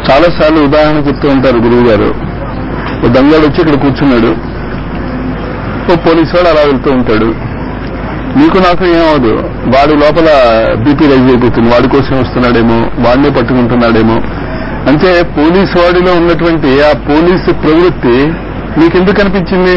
చాలా సార్లు ఉదాహరణ చెప్తూ ఉంటారు గురువు గారు ఓ దొంగడు వచ్చి ఇక్కడ కూర్చున్నాడు ఓ పోలీసు వాడు అలా వెళ్తూ ఉంటాడు నీకు నాకు ఏమవదు వాడి లోపల బీపీ రైజ్ అయిపోతుంది వాడి కోసం వస్తున్నాడేమో వాడినే పట్టుకుంటున్నాడేమో అంటే పోలీసు వాడిలో ఉన్నటువంటి ఆ పోలీసు ప్రవృత్తి మీకెందుకు కనిపించింది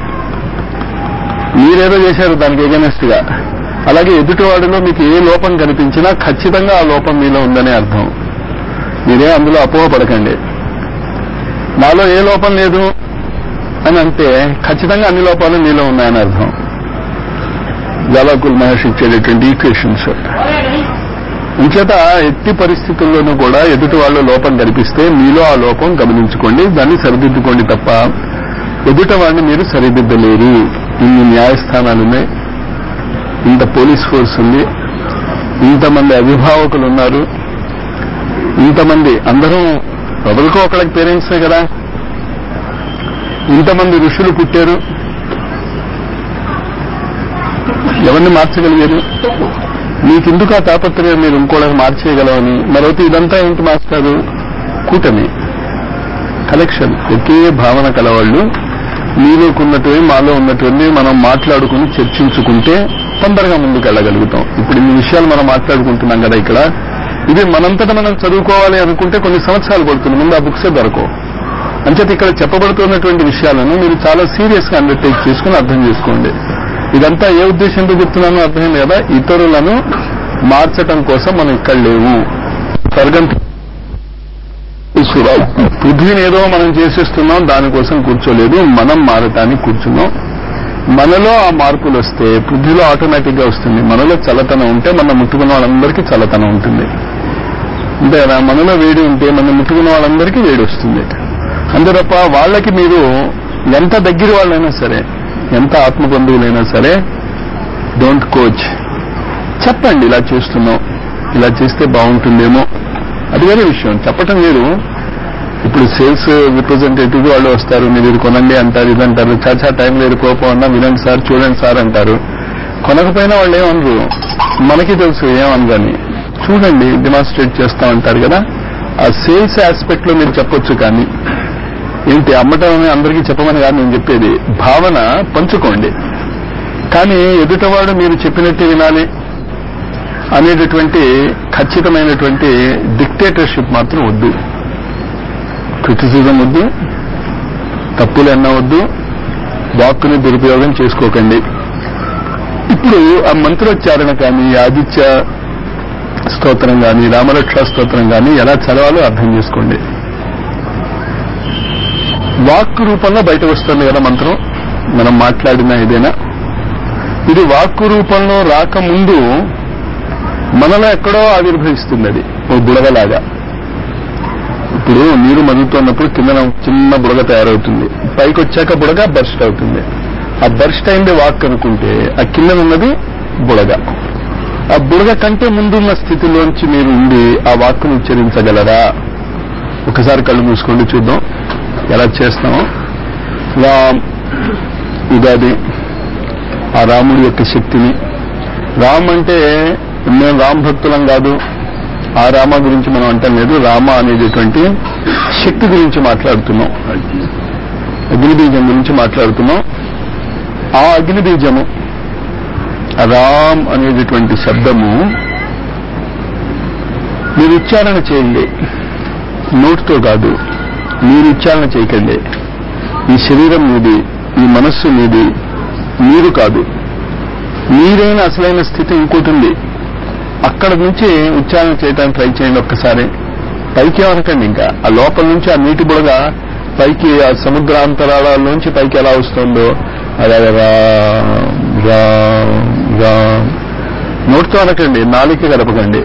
మీరేదో చేశారు దానికి ఎగనెస్ట్ గా అలాగే ఎదుటివాడిలో మీకు ఏ లోపం కనిపించినా ఖచ్చితంగా ఆ లోపం మీలో ఉందనే అర్థం మీరే అందులో అపోహపడకండి నాలో ఏ లోపం లేదు అని అంటే ఖచ్చితంగా అన్ని లోపాలు మీలో ఉన్నాయని అర్థం జవాకుల్ మహర్షి ఇచ్చేటటువంటి ఈక్వేషన్స్ ఇంచేత ఎట్టి పరిస్థితుల్లోనూ కూడా ఎదుటి వాళ్ళ లోపం కనిపిస్తే మీలో ఆ లోపం గమనించుకోండి దాన్ని సరిదిద్దుకోండి తప్ప ఎదుట వాడిని మీరు సరిదిద్దలేరు ఇన్ని న్యాయస్థానాలు ఉన్నాయి ఇంత పోలీస్ ఫోర్స్ ఉంది ఇంతమంది అభిభావకులు ఉన్నారు ఇంతమంది అందరం ఎవరికో ఒకళ్ళకి పేరెంట్సే కదా ఇంతమంది ఋషులు పుట్టారు ఎవరిని మార్చగలిగారు మీకెందుకు ఆ తాపత్రయం మీరు ఇంకోళ్ళకి మార్చేయగలవని మరొకటి ఇదంతా ఏంటి మాస్టారు కూటమి కలెక్షన్ ఒకే భావన కలవాళ్ళు మీలోకున్నటువంటి మాలో ఉన్నటువంటి మనం మాట్లాడుకుని చర్చించుకుంటే తొందరగా ముందుకు వెళ్ళగలుగుతాం ఇప్పుడు ఇన్ని విషయాలు మనం మాట్లాడుకుంటున్నాం కదా ఇక్కడ ఇది మనంతట మనం చదువుకోవాలి అనుకుంటే కొన్ని సంవత్సరాలు పడుతుంది ముందు ఆ బుక్సే దొరకవు అంచేత ఇక్కడ చెప్పబడుతున్నటువంటి విషయాలను మీరు చాలా సీరియస్ గా అండర్టేక్ చేసుకుని అర్థం చేసుకోండి ఇదంతా ఏ ఉద్దేశంతో చెప్తున్నానో అర్థమైంది కదా ఇతరులను మార్చటం కోసం మనం ఇక్కడ లేవు స్వర్గం ఈశ్వరావు. పృథ్వీని ఏదో మనం చేసేస్తున్నాం దానికోసం కూర్చోలేదు మనం మారటానికి కూర్చున్నాం మనలో ఆ మార్పులు వస్తే పృథ్వీలో ఆటోమేటిక్ గా వస్తుంది మనలో చల్లతనం ఉంటే మన ముట్టుకున్న వాళ్ళందరికీ చల్లతనం ఉంటుంది అంతే కదా మనలో వేడి ఉంటే మన ముట్టుకున్న వాళ్ళందరికీ వేడి వస్తుంది అంతే తప్ప వాళ్ళకి మీరు ఎంత దగ్గర వాళ్ళైనా సరే ఎంత ఆత్మ బంధువులైనా సరే డోంట్ కోచ్ చెప్పండి ఇలా చేస్తున్నాం ఇలా చేస్తే బాగుంటుందేమో అది వేరే విషయం చెప్పటం వేరు ఇప్పుడు సేల్స్ రిప్రజెంటేటివ్ వాళ్ళు వస్తారు మీరు ఇది కొనండి అంటారు ఇది అంటారు చాచా టైం లేదు కోపం అన్నా వినండి సార్ చూడండి సార్ అంటారు కొనకపోయినా వాళ్ళు ఏమనరు మనకి తెలుసు ఏమనగాని చూడండి డిమాన్స్ట్రేట్ చేస్తాం అంటారు కదా ఆ సేల్స్ ఆస్పెక్ట్ లో మీరు చెప్పొచ్చు కానీ ఏంటి అమ్మటం అని అందరికీ చెప్పమని కాదు నేను చెప్పేది భావన పంచుకోండి కానీ ఎదుటవాడు మీరు చెప్పినట్టు వినాలి అనేటటువంటి ఖచ్చితమైనటువంటి డిక్టేటర్షిప్ మాత్రం వద్దు క్రిటిసిజం వద్దు తప్పులు ఎన్నవద్దు వాక్కుని దురుపయోగం చేసుకోకండి ఇప్పుడు ఆ మంత్రోచ్చారణ కానీ ఆదిత్య స్తోత్రం కానీ రామరక్ష స్తోత్రం కానీ ఎలా చదవాలో అర్థం చేసుకోండి వాక్కు రూపంలో బయట వస్తుంది కదా మంత్రం మనం మాట్లాడిన ఏదైనా ఇది వాక్కు రూపంలో రాకముందు మనలో ఎక్కడో ఆవిర్భవిస్తుంది అది ఓ బుడగలాగా ఇప్పుడు నీరు మరుగుతున్నప్పుడు కింద చిన్న బుడగ తయారవుతుంది పైకి వచ్చాక బుడగ బర్స్ట్ అవుతుంది ఆ బర్స్ట్ అయింది వాక్ అనుకుంటే ఆ కింద ఉన్నది బుడగ ఆ బుడగ కంటే ముందున్న స్థితిలోంచి మీరు ఉండి ఆ వాక్కును ఉచ్చరించగలరా ఒకసారి కళ్ళు మూసుకోండి చూద్దాం ఎలా చేస్తామో రామ్ ఉగాది ఆ రాముడి యొక్క శక్తిని రామ్ అంటే మేము రామ్ భక్తులం కాదు ఆ రామ గురించి మనం అంటాం లేదు రామ అనేటటువంటి శక్తి గురించి మాట్లాడుతున్నాం అగ్నిబీజం గురించి మాట్లాడుతున్నాం ఆ అగ్నిబీజము రామ్ అనేటటువంటి శబ్దము మీరు ఉచ్చారణ చేయండి నోటితో కాదు మీరు ఉచ్చారణ చేయకండి ఈ శరీరం మీది ఈ మనస్సు మీది మీరు కాదు మీరైన అసలైన స్థితి ఇంకోటి ఉంది అక్కడ నుంచి ఉచ్చారణ చేయడానికి ట్రై చేయండి ఒక్కసారి పైకి అనకండి ఇంకా ఆ లోపల నుంచి ఆ నీటి బుడగ పైకి ఆ సముద్రాంతరాళాల్లోంచి పైకి ఎలా వస్తుందో అలాగే రామ్ రామ్ రామ్ నోటితో అనకండి నాలుక గడపకండి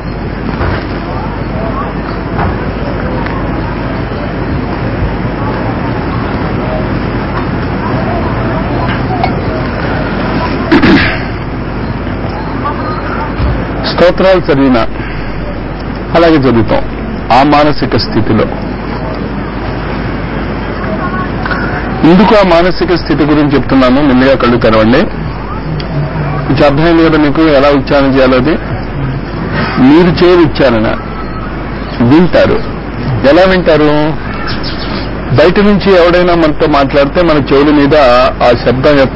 స్తోత్రాలు చదివిన అలాగే చదువుతాం ఆ మానసిక స్థితిలో ఎందుకు ఆ మానసిక స్థితి గురించి చెప్తున్నాను మెల్లిగా కళ్ళు తెరవండి కొంచెం అర్థమైంది కదా మీకు ఎలా ఉచ్చారణ చేయాలో అది మీరు చేయరు ఉచ్చారణ వింటారు ఎలా వింటారు బయట నుంచి ఎవడైనా మనతో మాట్లాడితే మన చెవుల మీద ఆ శబ్దం యొక్క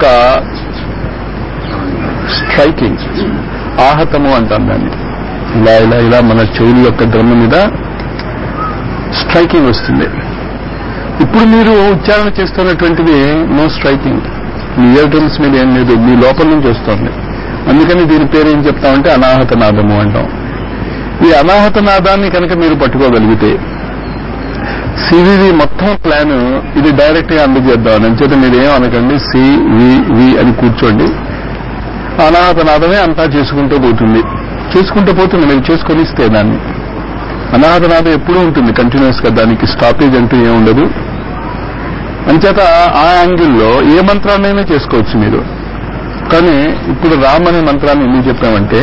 స్ట్రైకింగ్ ఆహతము అంటాం దాన్ని ఇలా ఇలా ఇలా మన చెవుల యొక్క డ్రమ్ మీద స్ట్రైకింగ్ వస్తుంది ఇప్పుడు మీరు ఉచ్చారణ చేస్తున్నటువంటిది నో స్ట్రైకింగ్ మీ ఇయర్ డ్రమ్స్ మీద ఏం లేదు మీ లోపల నుంచి వస్తుంది అందుకని దీని పేరు ఏం చెప్తామంటే అనాహత నాదము అంటాం ఈ అనాహత నాదాన్ని కనుక మీరు పట్టుకోగలిగితే సివివి మొత్తం ప్లాన్ ఇది డైరెక్ట్ గా అందజేద్దాం అంచేత మీరు ఏం అనకండి సి వి వి అని కూర్చోండి అనాహత నాదమే అంతా చేసుకుంటూ పోతుంది చేసుకుంటూ పోతుంది మీరు చేసుకొని ఇస్తే దాన్ని అనాహత నాదం ఎప్పుడూ ఉంటుంది కంటిన్యూస్ గా దానికి స్టాపేజ్ అంటూ ఏం ఉండదు అంచేత ఆ యాంగిల్లో ఏ మంత్రాన్నైనా చేసుకోవచ్చు మీరు కానీ ఇప్పుడు రామ్ అనే మంత్రాన్ని ఎందుకు చెప్పామంటే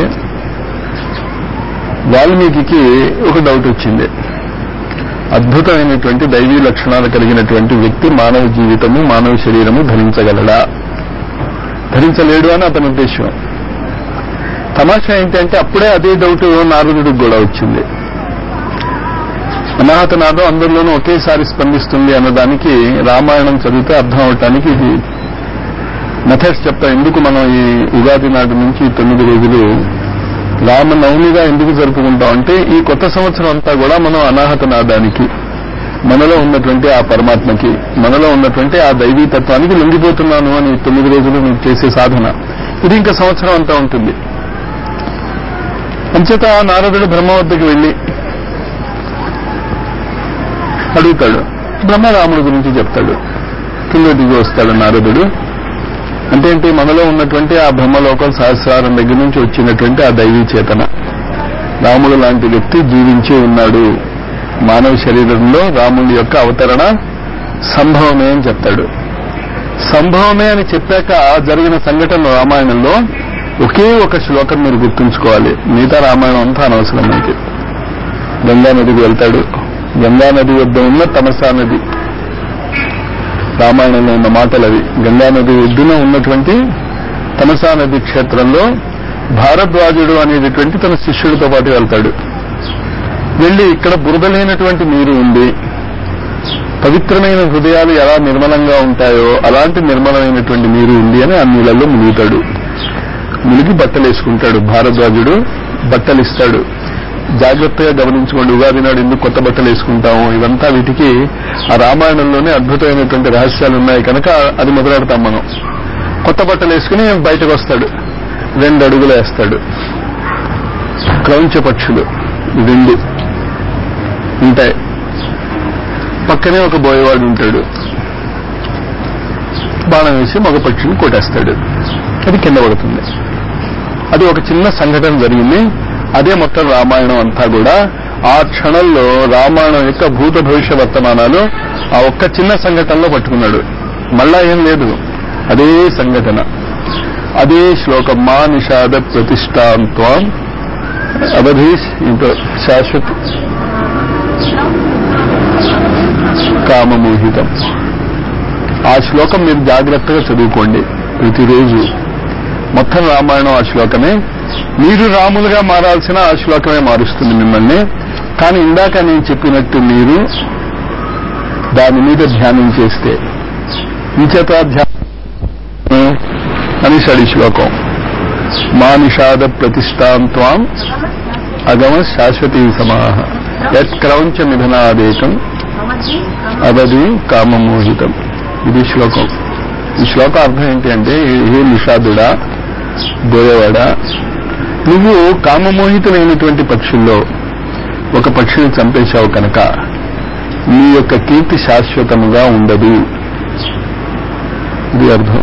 వాల్మీకి ఒక డౌట్ వచ్చింది అద్భుతమైనటువంటి దైవీ లక్షణాలు కలిగినటువంటి వ్యక్తి మానవ జీవితము మానవ శరీరము ధరించగలడా ధరించలేడు అని అతని ఉద్దేశం తమాషా ఏంటంటే అప్పుడే అదే డౌట్ నారదుడికి కూడా వచ్చింది అనాహతనాదం అందరిలోనూ ఒకేసారి స్పందిస్తుంది అన్నదానికి రామాయణం చదివితే అర్థం అవటానికి ఇది మెథడ్స్ చెప్తా ఎందుకు మనం ఈ ఉగాది నాటి నుంచి ఈ తొమ్మిది రోజులు రామనవమిగా ఎందుకు జరుపుకుంటాం అంటే ఈ కొత్త సంవత్సరం అంతా కూడా మనం అనాహత నాదానికి మనలో ఉన్నటువంటి ఆ పరమాత్మకి మనలో ఉన్నటువంటి ఆ దైవీ తత్వానికి లొంగిపోతున్నాను అని తొమ్మిది రోజులు నువ్వు చేసే సాధన ఇది ఇంకా సంవత్సరం అంతా ఉంటుంది అంచేత నారదుడు బ్రహ్మ వద్దకు వెళ్ళి అడుగుతాడు బ్రహ్మరాముడి గురించి చెప్తాడు కింద దిగి వస్తాడు నారదుడు అంటే ఏంటి మనలో ఉన్నటువంటి ఆ బ్రహ్మలోకం సహస్రారం దగ్గర నుంచి వచ్చినటువంటి ఆ దైవీ చేతన రాముడు లాంటి వ్యక్తి జీవించి ఉన్నాడు మానవ శరీరంలో రాముడి యొక్క అవతరణ సంభవమే అని చెప్తాడు సంభవమే అని చెప్పాక జరిగిన సంఘటన రామాయణంలో ఒకే ఒక శ్లోకం మీరు గుర్తుంచుకోవాలి మిగతా రామాయణం అంతా అనవసరం మనకి గంగా నదికి వెళ్తాడు గంగా నది వద్ద ఉన్న తమసా నది రామాయణంలో ఉన్న మాటలు అవి గంగా నది ఒడ్డున ఉన్నటువంటి తమసా నది క్షేత్రంలో భారద్వాజుడు అనేటటువంటి తన శిష్యుడితో పాటు వెళ్తాడు వెళ్లి ఇక్కడ బురద లేనటువంటి నీరు ఉంది పవిత్రమైన హృదయాలు ఎలా నిర్మలంగా ఉంటాయో అలాంటి నిర్మలమైనటువంటి నీరు ఉంది అని ఆ నీళ్ళల్లో మునుగుతాడు మునిగి బట్టలు వేసుకుంటాడు భారద్వాజుడు బట్టలు ఇస్తాడు జాగ్రత్తగా గమనించుకోండి ఉగాది నాడు ఎందుకు కొత్త బట్టలు వేసుకుంటాము ఇవంతా వీటికి ఆ రామాయణంలోనే అద్భుతమైనటువంటి రహస్యాలు ఉన్నాయి కనుక అది మొదలెడతాం మనం కొత్త బట్టలు వేసుకుని బయటకు వస్తాడు రెండు అడుగులు వేస్తాడు క్రౌంచ పక్షులు రెండు ఉంటాయి పక్కనే ఒక బోయవాడు ఉంటాడు బాణం వేసి మగ పక్షిని కొట్టేస్తాడు అది కింద పడుతుంది అది ఒక చిన్న సంఘటన జరిగింది అదే మొత్తం రామాయణం అంతా కూడా ఆ క్షణంలో రామాయణం యొక్క భూత భవిష్య వర్తమానాలు ఆ ఒక్క చిన్న సంఘటనలో పట్టుకున్నాడు మళ్ళా ఏం లేదు అదే సంఘటన అదే శ్లోకం మా నిషాద ప్రతిష్టాంత్వం అవధీష్ ఇంటో శాశ్వత కామమోహితం ఆ శ్లోకం మీరు జాగ్రత్తగా చదువుకోండి ప్రతిరోజు మొత్తం రామాయణం ఆ శ్లోకమే మీరు రాములుగా మారాల్సిన ఆ శ్లోకమే మారుస్తుంది మిమ్మల్ని కానీ ఇందాక నేను చెప్పినట్టు మీరు దాని మీద ధ్యానం చేస్తే ఇంచేత ధ్యానం అనిషడి శ్లోకం మా నిషాద ప్రతిష్టాంత్వాం అగమ శాశ్వతీ సమాహ యత్క్రౌంచ మిథనాదేకం అవధి కామమోహితం ఇది శ్లోకం ఈ శ్లోక అర్థం ఏంటి అంటే ఏ నిషాదుడా బోయవాడా నువ్వు కామమోహితమైనటువంటి పక్షుల్లో ఒక పక్షిని చంపేశావు కనుక నీ యొక్క కీర్తి శాశ్వతముగా ఉండదు ఇది అర్థం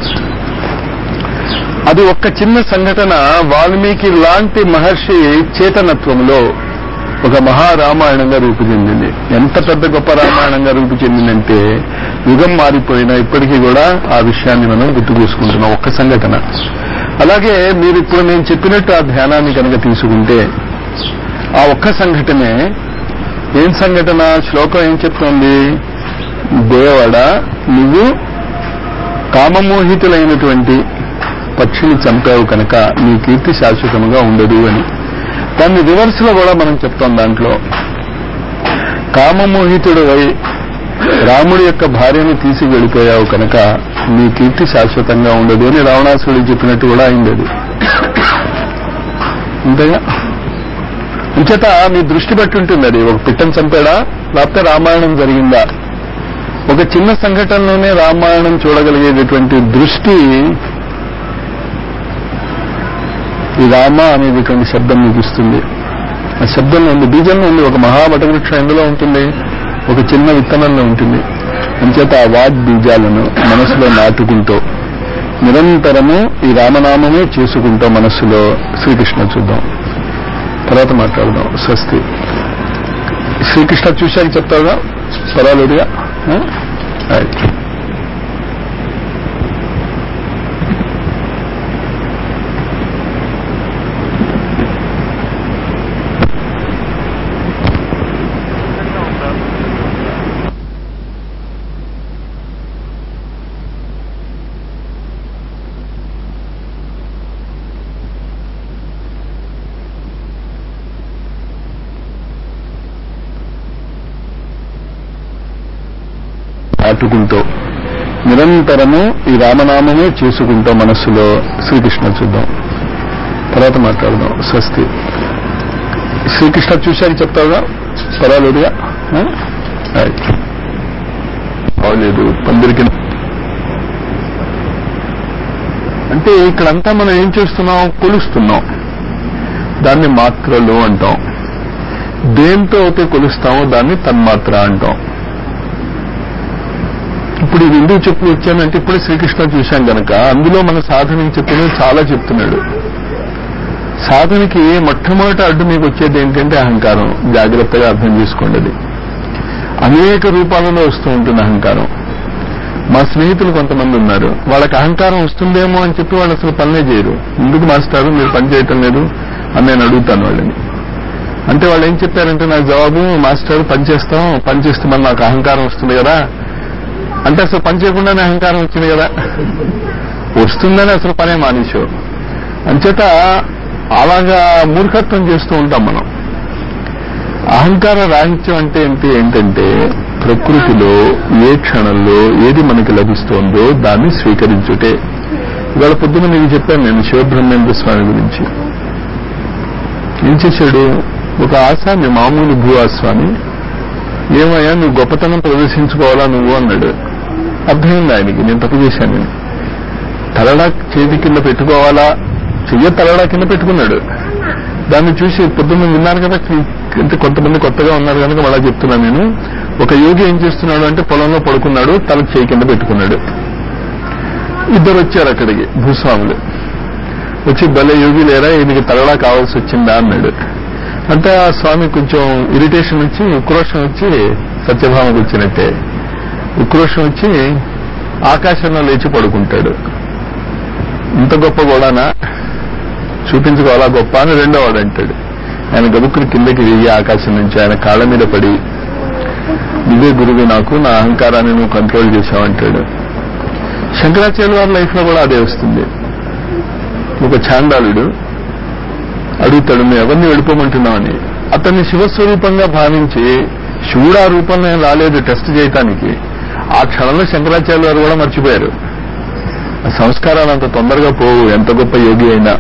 అది ఒక్క చిన్న సంఘటన వాల్మీకి లాంటి మహర్షి చేతనత్వంలో ఒక మహారామాయణంగా రూపు చెందింది ఎంత పెద్ద గొప్ప రామాయణంగా రూపు చెందిందంటే యుగం మారిపోయినా ఇప్పటికీ కూడా ఆ విషయాన్ని మనం గుర్తు చేసుకుంటున్నాం ఒక్క సంఘటన అలాగే మీరు ఇప్పుడు నేను చెప్పినట్టు ఆ ధ్యానాన్ని కనుక తీసుకుంటే ఆ ఒక్క సంఘటనే ఏం సంఘటన శ్లోకం ఏం చెప్తోంది దేవడ నువ్వు కామమోహితులైనటువంటి పక్షిని చంపావు కనుక నీ కీర్తి శాశ్వతముగా ఉండదు అని దాన్ని రివర్స్ లో కూడా మనం చెప్తాం దాంట్లో కామ కామమోహితుడు అయి రాముడి యొక్క భార్యను తీసి వెళ్ళిపోయావు కనుక నీ కీర్తి శాశ్వతంగా ఉండదు అని రావణాసురుడు చెప్పినట్టు కూడా అయింది అది అంతేగా ఇంచేత మీ దృష్టి బట్టి ఉంటుంది అది ఒక పిట్టను చంపాడా లేకపోతే రామాయణం జరిగిందా ఒక చిన్న సంఘటనలోనే రామాయణం చూడగలిగేటటువంటి దృష్టి ఈ రామ అనేటటువంటి శబ్దం మీకు ఇస్తుంది ఆ శబ్దంలో ఉంది బీజంలో ఉంది ఒక మహావటవృక్షం ఎందులో ఉంటుంది ఒక చిన్న విత్తనంలో ఉంటుంది అంచేత ఆ వాగ్ బీజాలను మనసులో నాటుకుంటూ నిరంతరము ఈ రామనామమే చేసుకుంటూ మనస్సులో శ్రీకృష్ణ చూద్దాం తర్వాత మాట్లాడదాం స్వస్తి శ్రీకృష్ణ చూశాక చెప్తావుగా పర్వాలేదుగా ఆ? రైట్. నాటుకుంటూ నిరంతరము ఈ రామనామమే చేసుకుంటూ మనస్సులో శ్రీకృష్ణ చూద్దాం తర్వాత మాట్లాడదాం స్వస్తి శ్రీకృష్ణ చూశాక చెప్తావుగా పర్వాలేదుగా ఆ? రైట్. బాగలేదు పందిరికి అంటే ఇక్కడంతా మనం ఏం చేస్తున్నాం కొలుస్తున్నాం దాన్ని మాత్రలు అంటాం దేంతో అయితే కొలుస్తామో దాన్ని తన్మాత్ర అంటాం ఇప్పుడు ఇది ఎందుకు చెప్పు వచ్చానంటే ఇప్పుడు శ్రీకృష్ణ చూశాం గనక అందులో మన సాధనకి చెప్పినవి చాలా చెప్తున్నాడు సాధనకి మొట్టమొదట అడ్డు మీకు వచ్చేది ఏంటంటే అహంకారం జాగ్రత్తగా అర్థం చేసుకోండి అది అనేక రూపాలలో వస్తూ ఉంటుంది అహంకారం మా స్నేహితులు కొంతమంది ఉన్నారు వాళ్ళకి అహంకారం వస్తుందేమో అని చెప్పి వాళ్ళు అసలు పనులే చేయరు ఎందుకు మాస్టారు మీరు పని చేయటం లేదు అని నేను అడుగుతాను వాళ్ళని అంటే వాళ్ళు ఏం చెప్పారంటే నాకు జవాబు మాస్టర్ పని చేస్తాం పని చేస్తే మరి నాకు అహంకారం వస్తుంది కదా అంటే అసలు పని చేయకుండానే అహంకారం వచ్చింది కదా వస్తుందని అసలు పనే మానేశావు అంచేత అలాగా మూర్ఖత్వం చేస్తూ ఉంటాం మనం అహంకార రాహిత్యం అంటే ఏంటి ఏంటంటే ప్రకృతిలో ఏ క్షణంలో ఏది మనకి లభిస్తోందో దాన్ని స్వీకరించుటే ఇవాళ పొద్దున మీకు చెప్పాను నేను శివబ్రహ్మేంద్ర స్వామి గురించి ఏం చేశాడు ఒక ఆసామి మామూలు భూ ఆస్వామి ఏమయ్యా నువ్వు గొప్పతనం ప్రదర్శించుకోవాలా నువ్వు అన్నాడు అర్థమైంది ఆయనకి నేను తప్పు చేశాను నేను తలడా చేతి కింద పెట్టుకోవాలా చెయ్య తలడా కింద పెట్టుకున్నాడు దాన్ని చూసి పొద్దున్న విన్నారు కదా అంటే కొంతమంది కొత్తగా ఉన్నారు కనుక మళ్ళా చెప్తున్నాను నేను ఒక యోగి ఏం చేస్తున్నాడు అంటే పొలంలో పడుకున్నాడు తల చేయి కింద పెట్టుకున్నాడు ఇద్దరు వచ్చారు అక్కడికి భూస్వాములు వచ్చి భలే యోగి లేరా ఈయనకి తలడా కావాల్సి వచ్చిందా అన్నాడు అంటే ఆ స్వామి కొంచెం ఇరిటేషన్ వచ్చి ఉక్రోషం వచ్చి సత్యభామకు వచ్చినట్టే ఉక్రోషం వచ్చి ఆకాశంలో లేచి పడుకుంటాడు ఇంత గొప్ప కూడానా చూపించుకోవాలా గొప్ప అని రెండో వాడు అంటాడు ఆయన గబుక్కుని కిందకి వెయ్యి ఆకాశం నుంచి ఆయన కాళ్ళ మీద పడి నువ్వే గురువు నాకు నా అహంకారాన్ని నువ్వు కంట్రోల్ చేశావంటాడు శంకరాచార్య వారి లైఫ్ లో కూడా అదే వస్తుంది ఒక ఛాండాలుడు అడుగుతాడు నువ్వు ఎవరిని వెళ్ళిపోమంటున్నావని అతన్ని శివస్వరూపంగా భావించి శివుడు ఆ రూపంలో ఏం రాలేదు టెస్ట్ చేయటానికి ఆ క్షణంలో శంకరాచార్య వారు కూడా మర్చిపోయారు ఆ సంస్కారాలు అంత తొందరగా పోవు ఎంత గొప్ప యోగి అయినా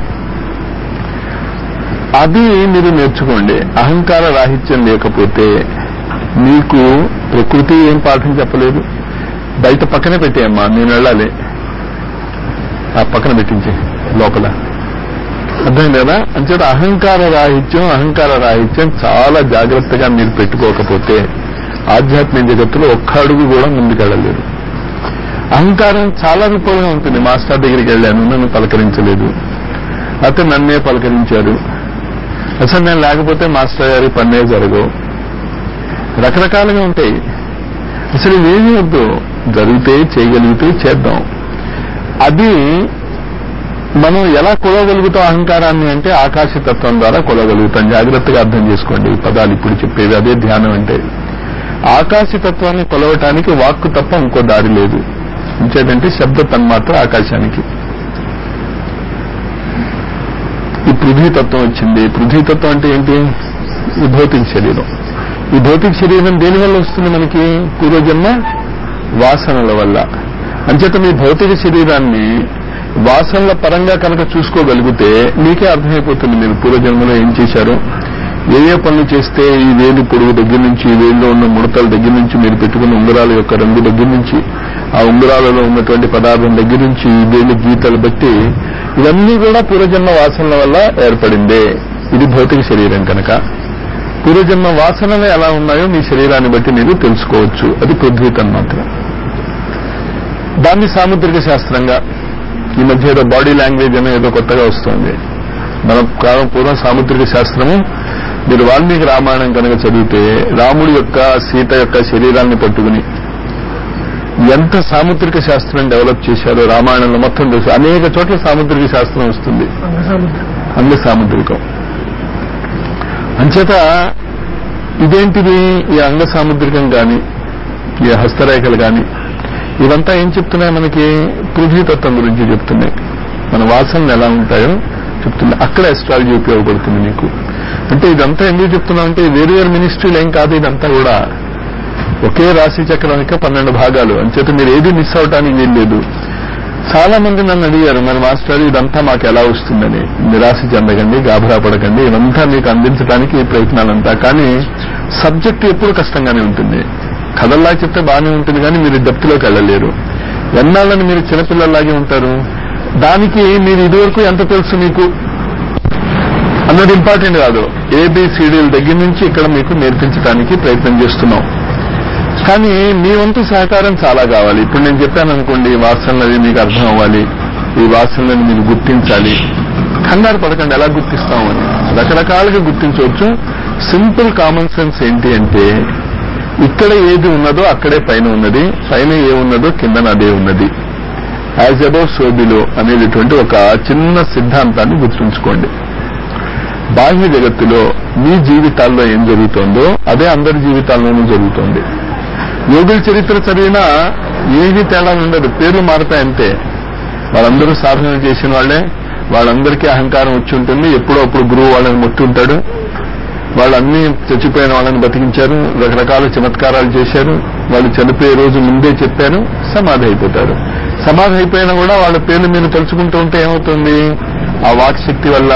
అది మీరు నేర్చుకోండి అహంకార రాహిత్యం లేకపోతే మీకు ప్రకృతి ఏం పాఠం చెప్పలేదు బయట పక్కనే పెట్టేయమ్మా నేను వెళ్ళాలి ఆ పక్కన పెట్టించే లోపల అర్థమైంది కదా అంచేత అహంకార రాహిత్యం అహంకార రాహిత్యం చాలా జాగ్రత్తగా మీరు పెట్టుకోకపోతే ఆధ్యాత్మిక జగత్తులో ఒక్క అడుగు కూడా ముందుకెళ్ళలేరు అహంకారం చాలా రూపాలుగా ఉంటుంది మాస్టర్ దగ్గరికి వెళ్ళాను నన్ను పలకరించలేదు అయితే నన్నే పలకరించారు అసలు నేను లేకపోతే మాస్టర్ గారి పన్నే జరగవు రకరకాలుగా ఉంటాయి అసలు ఇవేమీ వద్దు జరిగితే చేయగలిగితే చేద్దాం అది మనం ఎలా కొలవగలుగుతాం అహంకారాన్ని అంటే ఆకాశతత్వం ద్వారా కొలవగలుగుతాం జాగ్రత్తగా అర్థం చేసుకోండి ఈ పదాలు ఇప్పుడు చెప్పేవి అదే ధ్యానం అంటే ఆకాశతత్వాన్ని కొలవటానికి వాక్కు తప్ప ఇంకో దారి లేదు ఇంకేంటంటే శబ్ద తన్మాత్ర ఆకాశానికి ఈ పృథ్వీతత్వం వచ్చింది పృథ్వీతత్వం అంటే ఏంటి ఈ భౌతిక శరీరం ఈ భౌతిక శరీరం దేని వల్ల వస్తుంది మనకి పూర్వజన్మ వాసనల వల్ల అంచేత మీ భౌతిక శరీరాన్ని వాసనల పరంగా కనుక చూసుకోగలిగితే మీకే అర్థమైపోతుంది మీరు పూర్వజన్మలో ఏం చేశారో ఏ ఏ పనులు చేస్తే ఈ వేలు పొడుగు దగ్గర నుంచి ఈ వేలులో ఉన్న ముడతల దగ్గర నుంచి మీరు పెట్టుకున్న ఉంగరాల యొక్క రంగు దగ్గర నుంచి ఆ ఉంగరాలలో ఉన్నటువంటి పదార్థం దగ్గర నుంచి ఈ వేలు గీతలు బట్టి ఇవన్నీ కూడా పూర్వజన్మ వాసనల వల్ల ఏర్పడిందే ఇది భౌతిక శరీరం కనుక పూర్వజన్మ వాసనలు ఎలా ఉన్నాయో మీ శరీరాన్ని బట్టి మీరు తెలుసుకోవచ్చు అది పృథ్వీ తన్మాత్ర దాన్ని సాముద్రిక శాస్త్రంగా ఈ మధ్య ఏదో బాడీ లాంగ్వేజ్ అనే ఏదో కొత్తగా వస్తుంది మన కాలం పూర్వం సాముద్రిక శాస్త్రము మీరు వాల్మీకి రామాయణం కనుక చదివితే రాముడి యొక్క సీత యొక్క శరీరాన్ని పట్టుకుని ఎంత సాముద్రిక శాస్త్రం డెవలప్ చేశారో రామాయణంలో మొత్తం తెలుసు అనేక చోట్ల సాముద్రిక శాస్త్రం వస్తుంది అంగ సాముద్రికం అంచేత ఇదేంటిది ఈ అంగ సాముద్రికం కానీ ఈ హస్తరేఖలు కానీ ఇవంతా ఏం చెప్తున్నాయి మనకి పృథ్వీతత్వం గురించి చెప్తున్నాయి మన వాసనలు ఎలా ఉంటాయో చెప్తుంది అక్కడ ఎస్ట్రాలజీ ఉపయోగపడుతుంది మీకు అంటే ఇదంతా ఎందుకు చెప్తున్నాం అంటే వేరు వేరు మినిస్ట్రీలు ఏం కాదు ఇదంతా కూడా ఒకే రాశి చక్రం యొక్క పన్నెండు భాగాలు అంచేత మీరు ఏది మిస్ అవటానికి వీల్లేదు చాలా మంది నన్ను అడిగారు మరి మాస్టర్ ఇదంతా మాకు ఎలా వస్తుందని నిరాశ చెందకండి గాభరా పడకండి ఇదంతా మీకు అందించడానికి ఈ ప్రయత్నాలంతా కానీ సబ్జెక్ట్ ఎప్పుడు కష్టంగానే ఉంటుంది కథల్లా చెప్తే బాగానే ఉంటుంది కానీ మీరు డెప్త్లోకి వెళ్ళలేరు ఎన్నాళ్ళని మీరు చిన్నపిల్లల్లాగే ఉంటారు దానికి మీరు ఇదివరకు ఎంత తెలుసు మీకు అన్నది ఇంపార్టెంట్ కాదు ఏబిసిడీల దగ్గర నుంచి ఇక్కడ మీకు నేర్పించడానికి ప్రయత్నం చేస్తున్నాం కానీ మీ వంతు సహకారం చాలా కావాలి ఇప్పుడు నేను చెప్పాను అనుకోండి ఈ వాసనలు అవి మీకు అర్థం అవ్వాలి ఈ వాసనలను మీరు గుర్తించాలి కంగారు పడకండి ఎలా గుర్తిస్తాం అని రకరకాలుగా గుర్తించవచ్చు సింపుల్ కామన్ సెన్స్ ఏంటి అంటే ఇక్కడ ఏది ఉన్నదో అక్కడే పైన ఉన్నది పైన ఏ ఉన్నదో కిందన అదే ఉన్నది యాజ్ అబౌవ్ సో బిలో అనేటటువంటి ఒక చిన్న సిద్ధాంతాన్ని గుర్తుంచుకోండి బాహ్య జగత్తులో మీ జీవితాల్లో ఏం జరుగుతోందో అదే అందరి జీవితాల్లోనూ జరుగుతోంది యోగుల చరిత్ర చదివినా ఏమీ తేడా ఉండదు పేర్లు మారతాయంతే వాళ్ళందరూ సాధన చేసిన వాళ్ళే వాళ్ళందరికీ అహంకారం వచ్చి ఉంటుంది ఎప్పుడో అప్పుడు గురువు వాళ్ళని మొట్టి ఉంటాడు వాళ్ళన్నీ చచ్చిపోయిన వాళ్ళని బతికించారు రకరకాల చమత్కారాలు చేశారు వాళ్ళు చనిపోయే రోజు ముందే చెప్పారు సమాధి అయిపోతారు సమాధి అయిపోయినా కూడా వాళ్ళ పేర్లు మీరు తలుచుకుంటూ ఉంటే ఏమవుతుంది ఆ వాక్ శక్తి వల్ల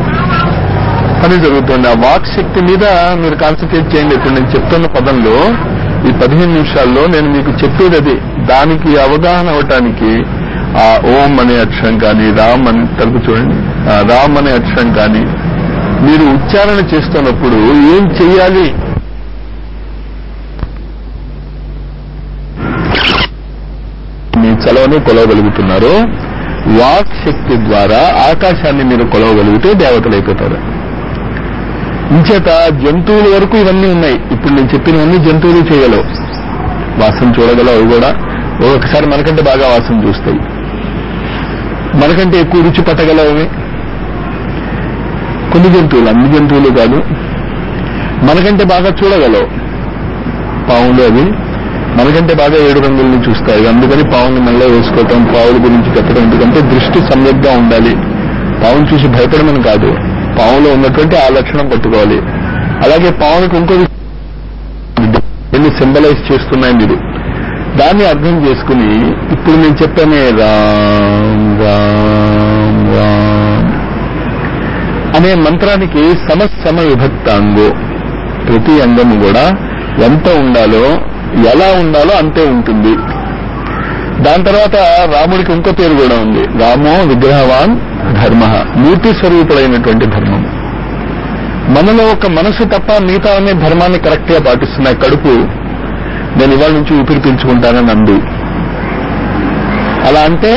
పని జరుగుతుంది ఆ వాక్ శక్తి మీద మీరు కాన్సన్ట్రేట్ చేయండి ఇప్పుడు నేను చెప్తున్న పదంలో ఈ పదిహేను నిమిషాల్లో నేను మీకు చెప్పేది అది దానికి అవగాహన అవటానికి ఆ ఓం అనే అక్షరం కానీ రామ్ అని తలుపు చూడండి ఆ రామ్ అనే అక్షరం కానీ మీరు ఉచ్చారణ చేస్తున్నప్పుడు ఏం చెయ్యాలి మీ చలవని కొలవగలుగుతున్నారు వాక్ శక్తి ద్వారా ఆకాశాన్ని మీరు కొలవగలిగితే దేవతలైపోతారు ఇంచేత జంతువుల వరకు ఇవన్నీ ఉన్నాయి ఇప్పుడు నేను చెప్పినవన్నీ జంతువులు చేయగలవు వాసన చూడగలవు అవి కూడా ఒక్కొక్కసారి మనకంటే బాగా వాసన చూస్తాయి మనకంటే ఎక్కువ రుచి పట్టగలవు అవి కొన్ని జంతువులు అన్ని జంతువులు కాదు మనకంటే బాగా చూడగలవు పావులు అవి మనకంటే బాగా ఏడు రంగుల్ని చూస్తాయి అందుకని పావుని మళ్ళీ వేసుకోవటం పావుల గురించి చెప్పడం ఎందుకంటే దృష్టి సమ్యక్గా ఉండాలి పావును చూసి భయపడమని కాదు పావులో ఉన్నటువంటి ఆ లక్షణం పట్టుకోవాలి అలాగే పావునికి ఇంకో ఎన్ని సింబలైజ్ చేస్తున్నాయి మీరు దాన్ని అర్థం చేసుకుని ఇప్పుడు నేను చెప్పానే రామ్ రామ్ రామ్ అనే మంత్రానికి సమసమ విభక్తాంగో ప్రతి అంగము కూడా ఎంత ఉండాలో ఎలా ఉండాలో అంతే ఉంటుంది దాని తర్వాత రాముడికి ఇంకో పేరు కూడా ఉంది రామో విగ్రహవాన్ ధర్మ మూర్తి స్వరూపుడైనటువంటి ధర్మం మనలో ఒక మనసు తప్ప మిగతా అనే ధర్మాన్ని కరెక్ట్ గా పాటిస్తున్నాయి కడుపు నేను ఇవాళ నుంచి ఊపిరి పీల్చుకుంటానని అందు అలా అంటే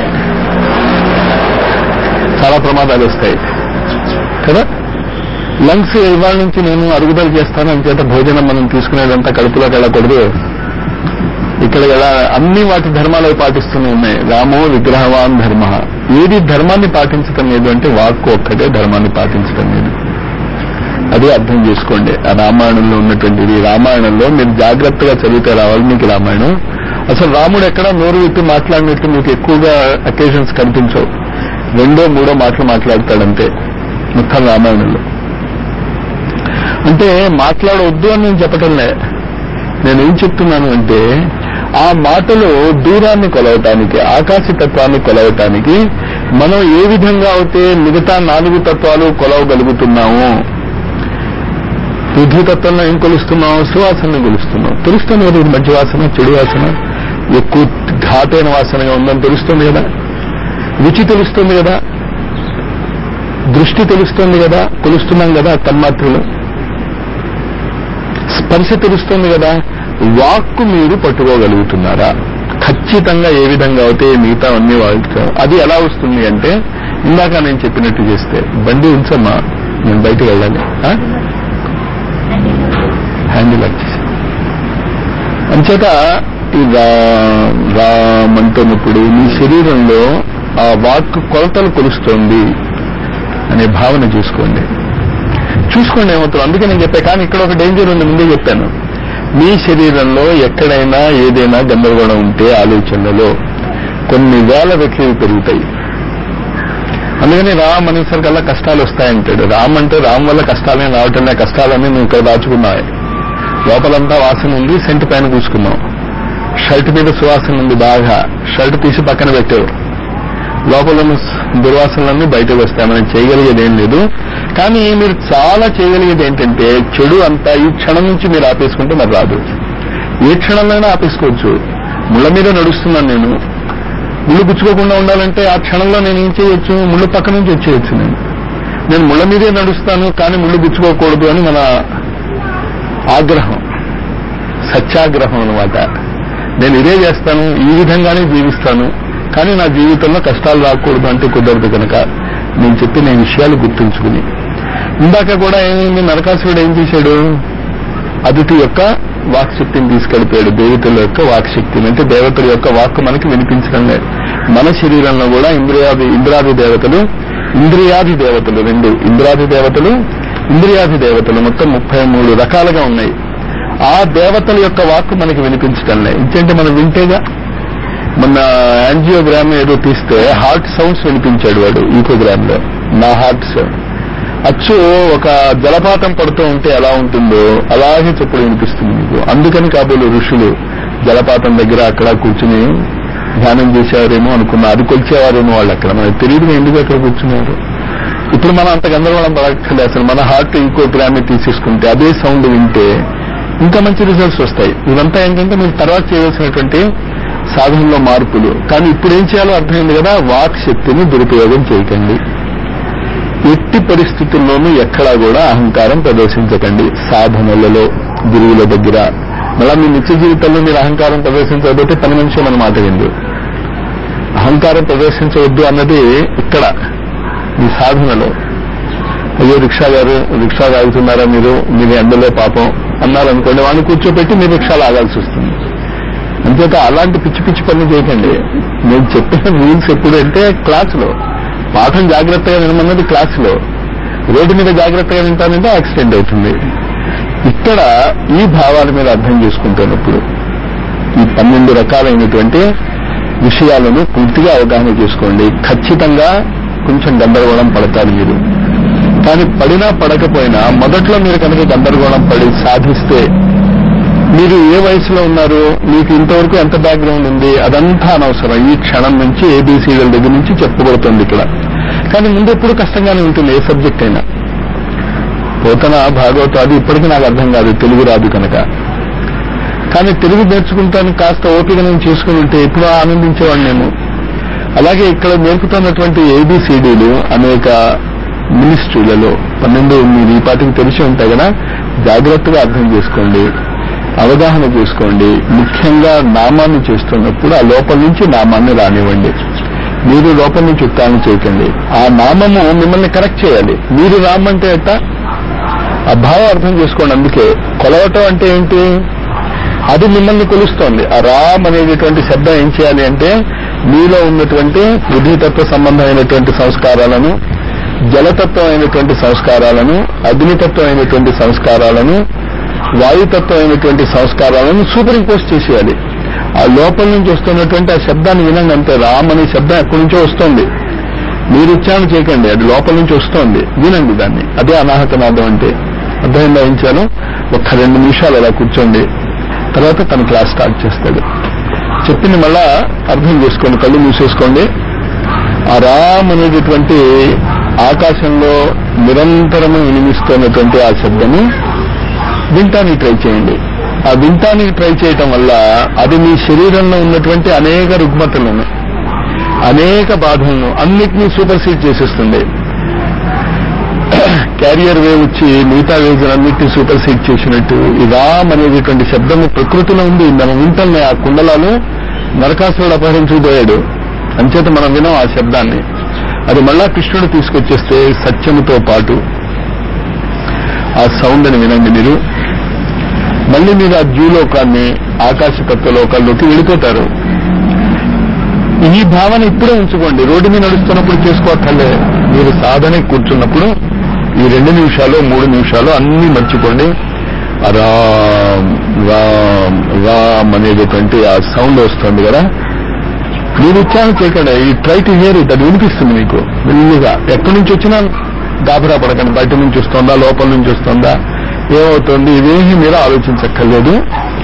చాలా ప్రమాదాలు వస్తాయి కదా లంగ్స్ ఇవాళ నుంచి నేను అరుగుదల చేస్తాను అంచేత భోజనం మనం తీసుకునేదంతా కడుపులోకి వెళ్ళకూడదు ఇక్కడ ఎలా అన్ని వాటి ధర్మాలు పాటిస్తూనే ఉన్నాయి రామో విగ్రహవాన్ ధర్మ ఏది ధర్మాన్ని పాటించటం లేదు అంటే వాక్కు ఒక్కటే ధర్మాన్ని పాటించటం లేదు అదే అర్థం చేసుకోండి ఆ రామాయణంలో ఉన్నటువంటిది రామాయణంలో మీరు జాగ్రత్తగా చదివితే రావాలి మీకు రామాయణం అసలు రాముడు ఎక్కడ నోరు విప్పి మాట్లాడినట్టు మీకు ఎక్కువగా అకేషన్స్ కనిపించవు రెండో మూడో మాటలు మాట్లాడతాడంతే మొత్తం రామాయణంలో అంటే మాట్లాడవద్దు అని నేను చెప్పటంలే నేనేం చెప్తున్నాను అంటే ఆ మాటలో దూరాన్ని కొలవటానికి ఆకాశ తత్వాన్ని కొలవటానికి మనం ఏ విధంగా అయితే మిగతా నాలుగు తత్వాలు కొలవగలుగుతున్నాము పృథ్వీతత్వంలో ఏం కొలుస్తున్నాం సువాసనని కొలుస్తున్నాం తెలుస్తుంది కదా ఇది మంచి వాసన చెడు వాసన ఎక్కువ ఘాటైన వాసనగా ఉందని తెలుస్తుంది కదా రుచి తెలుస్తుంది కదా దృష్టి తెలుస్తుంది కదా కొలుస్తున్నాం కదా తన్మాత్రలు స్పర్శ తెలుస్తుంది కదా వాక్కు మీరు పట్టుకోగలుగుతున్నారా ఖచ్చితంగా ఏ విధంగా అయితే మిగతా అన్ని వాళ్ళు అది ఎలా వస్తుంది అంటే ఇందాక నేను చెప్పినట్టు చేస్తే బండి ఉంచమ్మా నేను బయటికి వెళ్ళాలి ఆ? హ్యాండిల్ వచ్చేసి అంచేత ఈ రా రామంటున్నప్పుడు మీ శరీరంలో ఆ వాక్ కొలతలు కొలుస్తోంది అనే భావన చూసుకోండి చూసుకోండి ఏమవుతుంది అందుకే నేను చెప్పా కానీ ఇక్కడ ఒక డేంజర్ ఉంది ముందే చెప్పాను మీ శరీరంలో ఎక్కడైనా ఏదైనా గందరగోళం ఉంటే ఆలోచనలలో కొన్ని వేల రెట్లు పెరుగుతాయి అందుకని రామ్ అనేసరికల్లా కష్టాలు వస్తాయంటాడు రామ్ అంటే రామ్ వల్ల కష్టాలే రావటం లే కష్టాలన్నీ నువ్వు ఇక్కడ దాచుకున్నావు లోపలంతా వాసన ఉంది సెంట్ పైన కూసుకున్నావు షర్ట్ మీద సువాసన ఉంది బాగా షర్ట్ తీసి పక్కన పెట్టావు లోపల ఉన్న దుర్వాసనలన్నీ బయటకు వస్తాయి మనం చేయగలిగేది ఏం లేదు కానీ మీరు చాలా చేయగలిగేది ఏంటంటే చెడు అంతా ఈ క్షణం నుంచి మీరు ఆపేసుకుంటే మరి రాదు ఏ క్షణంలోనే ఆపేసుకోవచ్చు ముళ్ళ మీద నడుస్తున్నాను నేను ముళ్ళు గుచ్చుకోకుండా ఉండాలంటే ఆ క్షణంలో నేను ఏం చేయొచ్చు ముళ్ళు పక్క నుంచి వచ్చేయచ్చు నేను నేను ముళ్ళ మీదే నడుస్తాను కానీ ముళ్ళు గుచ్చుకోకూడదు అని మన ఆగ్రహం సత్యాగ్రహం అనమాట నేను ఇదే చేస్తాను ఈ విధంగానే జీవిస్తాను కానీ నా జీవితంలో కష్టాలు రాకూడదు అంటే కుదరదు కనుక నేను చెప్పిన ఈ విషయాలు గుర్తుంచుకుని ఇందాక కూడా ఏమైంది నరకాసురుడు ఏం చేశాడు అదితి యొక్క వాక్శక్తిని తీసుకెళ్ళిపోయాడు దేవతల యొక్క వాక్శక్తిని అంటే దేవతల యొక్క వాక్ మనకి వినిపించడం లేదు మన శరీరంలో కూడా ఇంద్రియాది ఇంద్రాది దేవతలు ఇంద్రియాది దేవతలు రెండు ఇంద్రాది దేవతలు ఇంద్రియాది దేవతలు మొత్తం ముప్పై మూడు రకాలుగా ఉన్నాయి ఆ దేవతల యొక్క వాక్ మనకి వినిపించడం లేదు ఇంకేంటి మనం వింటేగా మొన్న యాంజియోగ్రామ్ ఏదో తీస్తే హార్ట్ సౌండ్స్ వినిపించాడు వాడు ఈకోగ్రామ్ లో నా హార్ట్ సౌండ్ అచ్చు ఒక జలపాతం పడుతూ ఉంటే ఎలా ఉంటుందో అలాగే చెప్పుడు వినిపిస్తుంది మీకు అందుకని కాబోలు ఋషులు జలపాతం దగ్గర అక్కడ కూర్చుని ధ్యానం చేసేవారేమో అనుకున్నా అది కొలిచేవారేమో వాళ్ళు అక్కడ మనకు తెలియదు ఎందుకు అక్కడ కూర్చున్నారు ఇప్పుడు మనం అంత గందరగోళం పడక్కర్లేదు అసలు మన హార్ట్ ఇంకో గ్రామే తీసేసుకుంటే అదే సౌండ్ వింటే ఇంకా మంచి రిజల్ట్స్ వస్తాయి ఇదంతా ఏంటంటే మీరు తర్వాత చేయవలసినటువంటి సాధనలో మార్పులు కానీ ఇప్పుడు ఏం చేయాలో అర్థమైంది కదా వాక్ శక్తిని దురుపయోగం చేయకండి ఎట్టి పరిస్థితుల్లోనూ ఎక్కడా కూడా అహంకారం ప్రదర్శించకండి సాధనలలో గురువుల దగ్గర మళ్ళా మీ నిత్య జీవితంలో మీరు అహంకారం ప్రదర్శించకపోతే పని మనిషి మన మాట విందు అహంకారం ప్రదర్శించవద్దు అన్నది ఇక్కడ మీ సాధనలో అయ్యో రిక్షా గారు రిక్షా తాగుతున్నారా మీరు మీరు ఎండలో పాపం అన్నారనుకోండి వాడిని కూర్చోపెట్టి మీరు రిక్షా లాగాల్సి వస్తుంది అంచేత అలాంటి పిచ్చి పిచ్చి పనులు చేయకండి నేను చెప్పిన రూల్స్ ఎప్పుడు అంటే క్లాసులో పాఠం జాగ్రత్తగా వినమన్నది క్లాసులో రోడ్డు మీద జాగ్రత్తగా వింటానంటే యాక్సిడెంట్ అవుతుంది ఇక్కడ ఈ భావాల మీద అర్థం చేసుకుంటున్నప్పుడు ఈ పన్నెండు రకాలైనటువంటి విషయాలను పూర్తిగా అవగాహన చేసుకోండి ఖచ్చితంగా కొంచెం గందరగోళం పడతారు మీరు కానీ పడినా పడకపోయినా మొదట్లో మీరు కనుక గందరగోళం పడి సాధిస్తే మీరు ఏ వయసులో ఉన్నారు మీకు ఇంతవరకు ఎంత బ్యాక్గ్రౌండ్ ఉంది అదంతా అనవసరం ఈ క్షణం నుంచి ఏబీసీల దగ్గర నుంచి చెప్పబడుతుంది ఇక్కడ కానీ ముందెప్పుడు కష్టంగానే ఉంటుంది ఏ సబ్జెక్ట్ అయినా పోతన భాగవతం అది ఇప్పటికీ నాకు అర్థం కాదు తెలుగు రాదు కనుక కానీ తెలుగు నేర్చుకుంటాను కాస్త ఓపిక నేను చేసుకుని ఉంటే ఎప్పుడూ ఆనందించేవాడిని నేను అలాగే ఇక్కడ నేర్పుతున్నటువంటి ఏబిసిడీలు అనేక మినిస్ట్రీలలో పన్నెండు మీరు ఈ పాటికి తెలిసి ఉంటాయి కదా జాగ్రత్తగా అర్థం చేసుకోండి అవగాహన చేసుకోండి ముఖ్యంగా నామాన్ని చేస్తున్నప్పుడు ఆ లోపల నుంచి నామాన్ని రానివ్వండి మీరు లోపల నుంచి ఉత్తానం చేయకండి ఆ నామము మిమ్మల్ని కరెక్ట్ చేయాలి మీరు రామ్ అంటే ఎట్ట ఆ భావం అర్థం చేసుకోండి అందుకే కొలవటం అంటే ఏంటి అది మిమ్మల్ని కొలుస్తోంది ఆ రామ్ అనేటటువంటి శబ్దం ఏం చేయాలి అంటే మీలో ఉన్నటువంటి బుద్ధితత్వ సంబంధమైనటువంటి సంస్కారాలను జలతత్వం అయినటువంటి సంస్కారాలను అగ్నితత్వం అయినటువంటి సంస్కారాలను వాయుతత్వం అయినటువంటి సంస్కారాలను సూపర్ ఇంపోజ్ చేసేయాలి ఆ లోపల నుంచి వస్తున్నటువంటి ఆ శబ్దాన్ని వినండి అంతే రామ్ అనే శబ్దం ఎక్కడి నుంచో వస్తుంది మీరు ఉచ్చారణ చేయకండి అది లోపల నుంచి వస్తోంది వినండి దాన్ని అదే అనాహతనాదం అంటే అర్థమైందా ఏం చేయాలో ఒక్క రెండు నిమిషాలు అలా కూర్చోండి తర్వాత తన క్లాస్ స్టార్ట్ చేస్తాడు చెప్పింది మళ్ళా అర్థం చేసుకోండి కళ్ళు మూసేసుకోండి ఆ రామ్ అనేటటువంటి ఆకాశంలో నిరంతరము వినిపిస్తున్నటువంటి ఆ శబ్దము వింటానికి ట్రై చేయండి ఆ వింటానికి ట్రై చేయటం వల్ల అది మీ శరీరంలో ఉన్నటువంటి అనేక రుగ్మతలను అనేక బాధలను అన్నిటినీ సూపర్ సీడ్ చేసేస్తుంది క్యారియర్ వేవ్ వచ్చి మిగతా వేవ్స్ అన్నిటినీ సూపర్ సీడ్ చేసినట్టు ఈ రామ్ అనేటటువంటి శబ్దము ప్రకృతిలో ఉంది మనం వింటల్ని ఆ కుండలాలు నరకాసురుడు అపహరించుకుపోయాడు అంచేత మనం వినాం ఆ శబ్దాన్ని అది మళ్ళా కృష్ణుడు తీసుకొచ్చేస్తే సత్యముతో పాటు ఆ సౌండ్ అని వినండి మీరు మళ్ళీ మీరు ఆ ద్యూలోకాన్ని ఆకాశతత్వ లోకాల్లోకి వెళ్ళిపోతారు ఈ భావన ఇప్పుడే ఉంచుకోండి రోడ్డు మీద నడుస్తున్నప్పుడు చేసుకోవక్కర్లే మీరు సాధన కూర్చున్నప్పుడు ఈ రెండు నిమిషాలు మూడు నిమిషాలు అన్ని మర్చిపోండి రామ్ రామ్ రామ్ అనేటటువంటి ఆ సౌండ్ వస్తుంది కదా మీరు ఉచ్చారణ చేయకండి ఈ ట్రై టు హియర్ ఇట్ అది వినిపిస్తుంది మీకు మెల్లిగా ఎక్కడి నుంచి వచ్చినా గాబరా పడకండి బయట నుంచి వస్తుందా లోపల నుంచి వస్తుందా ఏమవుతుంది ఇవేమీ మీరు ఆలోచించక్కర్లేదు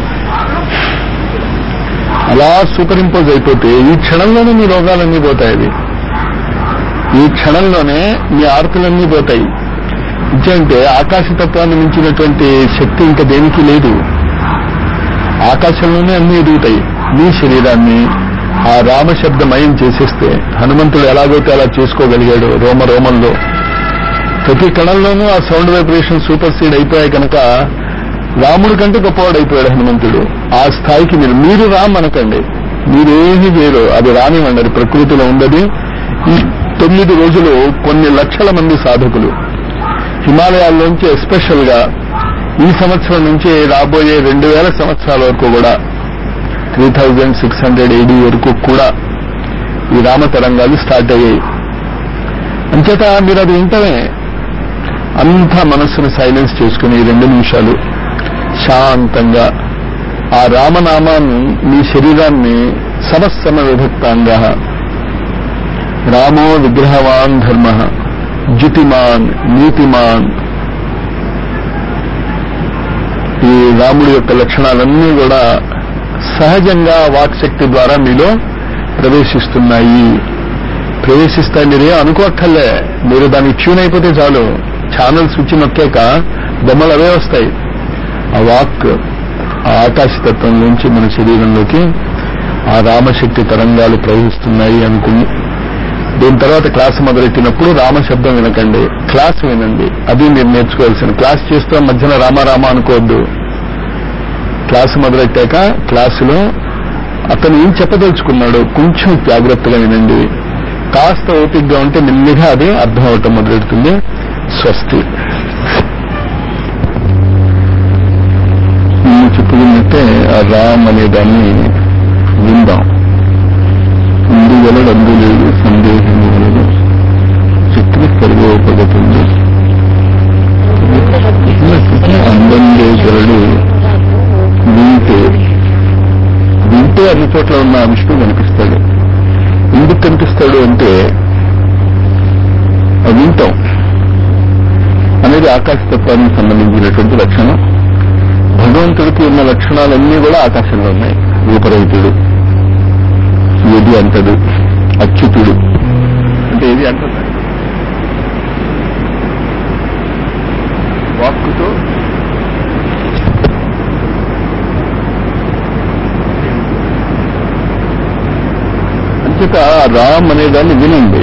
అలా సూపర్ ఇంపోజ్ అయిపోతే ఈ క్షణంలోనే మీ రోగాలన్నీ పోతాయి అవి ఈ క్షణంలోనే మీ ఆర్కులన్నీ పోతాయి అంటే ఆకాశతత్వాన్ని మించినటువంటి శక్తి ఇంకా దేనికి లేదు ఆకాశంలోనే అన్ని ఎదుగుతాయి మీ శరీరాన్ని ఆ రామశబ్దమయం చేసేస్తే హనుమంతుడు ఎలాగైతే అలా చేసుకోగలిగాడు రోమ రోమంలో ప్రతి కణంలోనూ ఆ సౌండ్ వైబ్రేషన్ సూపర్ సీడ్ అయిపోయాయి కనుక రాముడి కంటే గొప్పవాడు అయిపోయాడు హనుమంతుడు ఆ స్థాయికి మీరు మీరు రామ్ అనకండి మీరేమీ చేయరు అది రానివ్వండి అది ప్రకృతిలో ఉండదు ఈ తొమ్మిది రోజులు కొన్ని లక్షల మంది సాధకులు హిమాలయాల్లోంచి ఎస్పెషల్ గా ఈ సంవత్సరం నుంచి రాబోయే రెండు వేల సంవత్సరాల వరకు కూడా three thousand six hundred AD వరకు కూడా ఈ రామ తరంగాలు స్టార్ట్ అయ్యాయి అంచేత మీరు అది వింటమే అంతా మనస్సును సైలెన్స్ చేసుకుని ఈ రెండు నిమిషాలు శాంతంగా ఆ రామనామాన్ని మీ శరీరాన్ని సమస్తమ విభక్తాంగా రామో విగ్రహవాన్ ధర్మ జ్యుతిమాన్ నీతిమాన్ ఈ రాముడి యొక్క లక్షణాలన్నీ కూడా సహజంగా వాక్శక్తి ద్వారా మీలో ప్రవేశిస్తున్నాయి ప్రవేశిస్తాయి మీరే అనుకోక్కర్లే మీరు దానికి ట్యూన్ అయిపోతే చాలు ఛానల్ స్విచ్ నొక్కాక బొమ్మలు అవే వస్తాయి ఆ వాక్ ఆ ఆకాశతత్వం నుంచి మన శరీరంలోకి ఆ రామశక్తి తరంగాలు ప్రవహిస్తున్నాయి అనుకుని దీని తర్వాత క్లాస్ మొదలెట్టినప్పుడు రామశబ్దం వినకండి క్లాస్ వినండి అది మీరు నేర్చుకోవాల్సిన క్లాస్ చేస్తూ మధ్యన రామ రామ అనుకోవద్దు క్లాస్ మొదలెట్టాక క్లాసులో అతను ఏం చెప్పదలుచుకున్నాడు కొంచెం జాగ్రత్తగా వినండి కాస్త ఓపికగా ఉంటే మెల్లిగా అది అర్థం అవటం మొదలెడుతుంది స్వస్తి నేను చెప్పుకున్నట్టే ఆ రామ్ అనే దాన్ని విందాం ఇందువలన అందు లేదు సందేహం వలన శక్తి సర్వోపగతుంది అందం లేదరుడు వింటే వింటే అన్ని చోట్ల ఉన్న ఆ విష్ణువు కనిపిస్తాడు ఎందుకు కనిపిస్తాడు అంటే ఆ వింటాం అనేది ఆకాశతత్వానికి సంబంధించినటువంటి లక్షణం భగవంతుడికి ఉన్న లక్షణాలన్నీ కూడా ఆకాశంలో ఉన్నాయి రూపరహితుడు ఏది అంటదు అచ్యుతుడు అంటే ఏది అంటదు వాక్కుతో అంచేత రామ్ అనే దాన్ని వినండి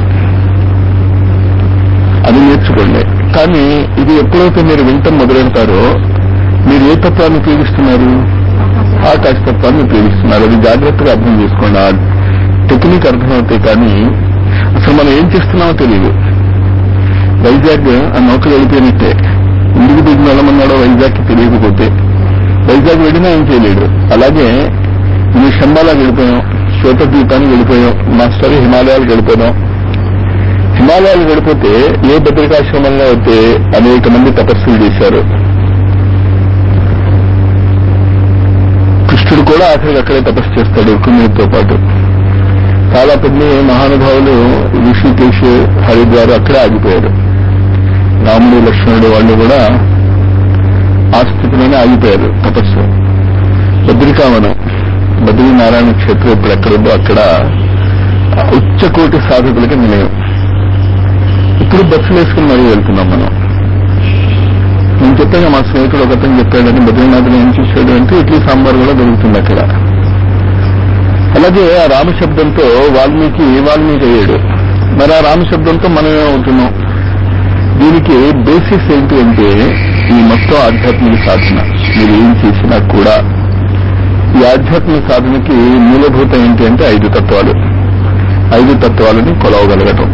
అది నేర్చుకోండి కానీ ఇది ఎప్పుడైతే మీరు వింటం మొదలెడతారో మీరు ఏ తత్వాన్ని ఉపయోగిస్తున్నారు ఆకాశ తత్వాన్ని ఉపయోగిస్తున్నారు అది జాగ్రత్తగా అర్థం చేసుకోండి ఆ టెక్నిక్ అర్థమవుతాయి కానీ అసలు మనం ఏం చేస్తున్నామో తెలియదు వైజాగ్ ఆ నౌకలు వెళ్ళిపోయినట్టే ఎందుకు దిగి వెళ్ళమన్నాడో వైజాగ్కి తెలియకపోతే వైజాగ్ వెళ్ళినా ఏం చేయలేడు అలాగే మేము శంబాలాకి వెళ్ళిపోయాం శ్వేతద్వీపానికి వెళ్ళిపోయాం మాస్టర్ హిమాలయాలకు వెళ్ళిపోయాం హిమాలయాలు గడిపోతే ఏ భద్రికాశ్రమంలో అయితే అనేక మంది తపస్సులు చేశారు కృష్ణుడు కూడా ఆఖరికి అక్కడే తపస్సు చేస్తాడు రుక్మిణితో పాటు చాలా మంది మహానుభావులు ఋషికేశ్ హరిద్వార్ అక్కడే ఆగిపోయారు రాముడు లక్ష్మణుడు వాళ్ళు కూడా ఆ స్థితిలోనే ఆగిపోయారు తపస్సు బద్రికావనం బద్రీనారాయణ క్షేత్రం ఇప్పుడు ఎక్కడుందో అక్కడ ఉచ్చకోటి సాధకులకి నిలయం ఇప్పుడు బస్సులు వేసుకుని మరీ వెళ్తున్నాం మనం నేను చెప్పాను మా స్నేహితుడు ఒకతను చెప్పాడని బద్రీనాథులు ఏం చేశాడు అంటే ఇడ్లీ సాంబార్ కూడా దొరుకుతుంది అక్కడ అలాగే ఆ రామశబ్దంతో వాల్మీకి వాల్మీకి అయ్యాడు మరి ఆ రామశబ్దంతో మనం ఏమవుతున్నాం దీనికి బేసిస్ ఏంటి అంటే ఈ మొత్తం ఆధ్యాత్మిక సాధన మీరు ఏం చేసినా కూడా ఈ ఆధ్యాత్మిక సాధనకి మూలభూతం ఏంటి అంటే ఐదు తత్వాలు ఐదు తత్వాలని కొలవగలగటం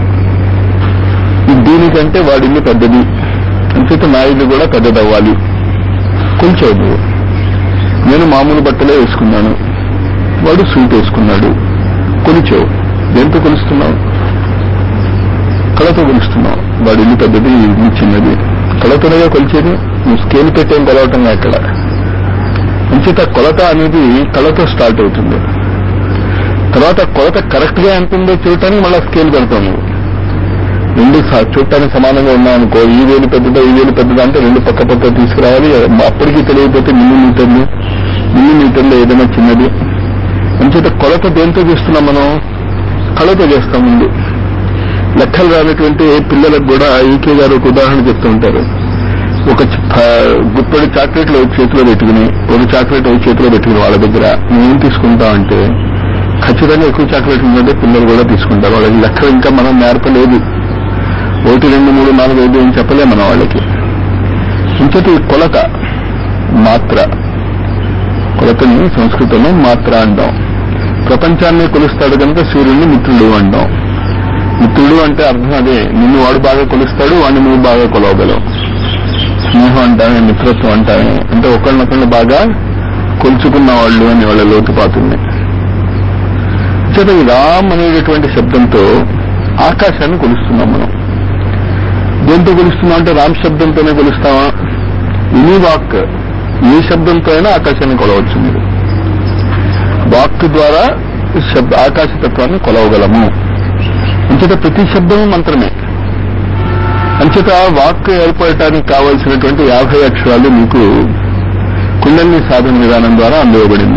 దీనికంటే వాడి ఇల్లు పెద్దది అంచేత నా ఇల్లు కూడా పెద్దదవ్వాలి కొంచెం నువ్వు నేను మామూలు బట్టలే వేసుకున్నాను వాడు సూట్ వేసుకున్నాడు కొలిచావు దేంతో కొలుస్తున్నావు కళతో కొలుస్తున్నావు వాడి ఇల్లు పెద్దది ఇల్లు చిన్నది కళతోనే కొలిచేది నువ్వు స్కేల్ పెట్టేం కొలవటం అక్కడ అంచేత కొలత అనేది కళతో స్టార్ట్ అవుతుంది తర్వాత కొలత కరెక్ట్ గా ఎంత ఉందో చూడటానికి మళ్ళీ స్కేల్ పెడతావు నువ్వు రెండు స- చూడటానికి సమానంగా ఉన్నాయనుకో ఈ వేలు పెద్దదా ఈ వేలు పెద్దదా అంటే రెండు పక్క పక్క తీసుకురావాలి అప్పటికి తెలియకపోతే మిల్లీమీటర్లు మిల్లీమీటర్లు ఏదైనా చిన్నది అంచేత కొలత దేంతో చేస్తున్నాం మనం కళతో చేస్తాం ముందు లెక్కలు రానటువంటి పిల్లలకు కూడా ఈకే గారు ఒక ఉదాహరణ చెప్తూ ఉంటారు ఒక చ- ప- గుప్పడి చాక్లెట్లు ఒక చేతిలో పెట్టుకుని ఒక చాక్లెట్ ఒక చేతిలో పెట్టుకుని వాళ్ళ దగ్గర నువ్వేం తీసుకుంటావు అంటే ఖచ్చితంగా ఎక్కువ చాక్లెట్లు ఉందంటే పిల్లలు కూడా తీసుకుంటారు వాళ్ళకి లెక్కలు ఇంకా మనం నేర్పలేదు ఒకటి రెండు మూడు నాలుగు ఐదు ఏం చెప్పలే మన వాళ్ళకి ఇంకటి ఈ కొలత మాత్ర కొలతని సంస్కృతంలో మాత్ర అంటాం ప్రపంచాన్ని కొలుస్తాడు కనుక సూర్యుడిని మిత్రుడు అంటాం మిత్రుడు అంటే అర్థం అదే నిన్ను వాడు బాగా కొలుస్తాడు వాడిని నువ్వు బాగా కొలవగలవు స్నేహం అంటామే మిత్రత్వం అంటామే అంటే ఒకళ్ళనొకళ్ళు బాగా కొలుచుకున్న వాళ్ళు అని వాళ్ళ లోతుపాతుంది చేత ఈ రామ్ అనేటటువంటి శబ్దంతో ఆకాశాన్ని కొలుస్తున్నాం మనం దేంతో కొలుస్తున్నాం అంటే రామ్ శబ్దంతోనే కొలుస్తామా ఇని వాక్ ఏ శబ్దంతో అయినా ఆకాశాన్ని కొలవచ్చు మీరు వాక్ ద్వారా శబ్ద ఆకాశతత్వాన్ని కొలవగలము అంచేత ప్రతి శబ్దము మంత్రమే అంచేత వాక్ ఏర్పడటానికి కావలసినటువంటి యాభై అక్షరాలు మీకు కుండలిని సాధన విధానం ద్వారా అందివ్వబడింది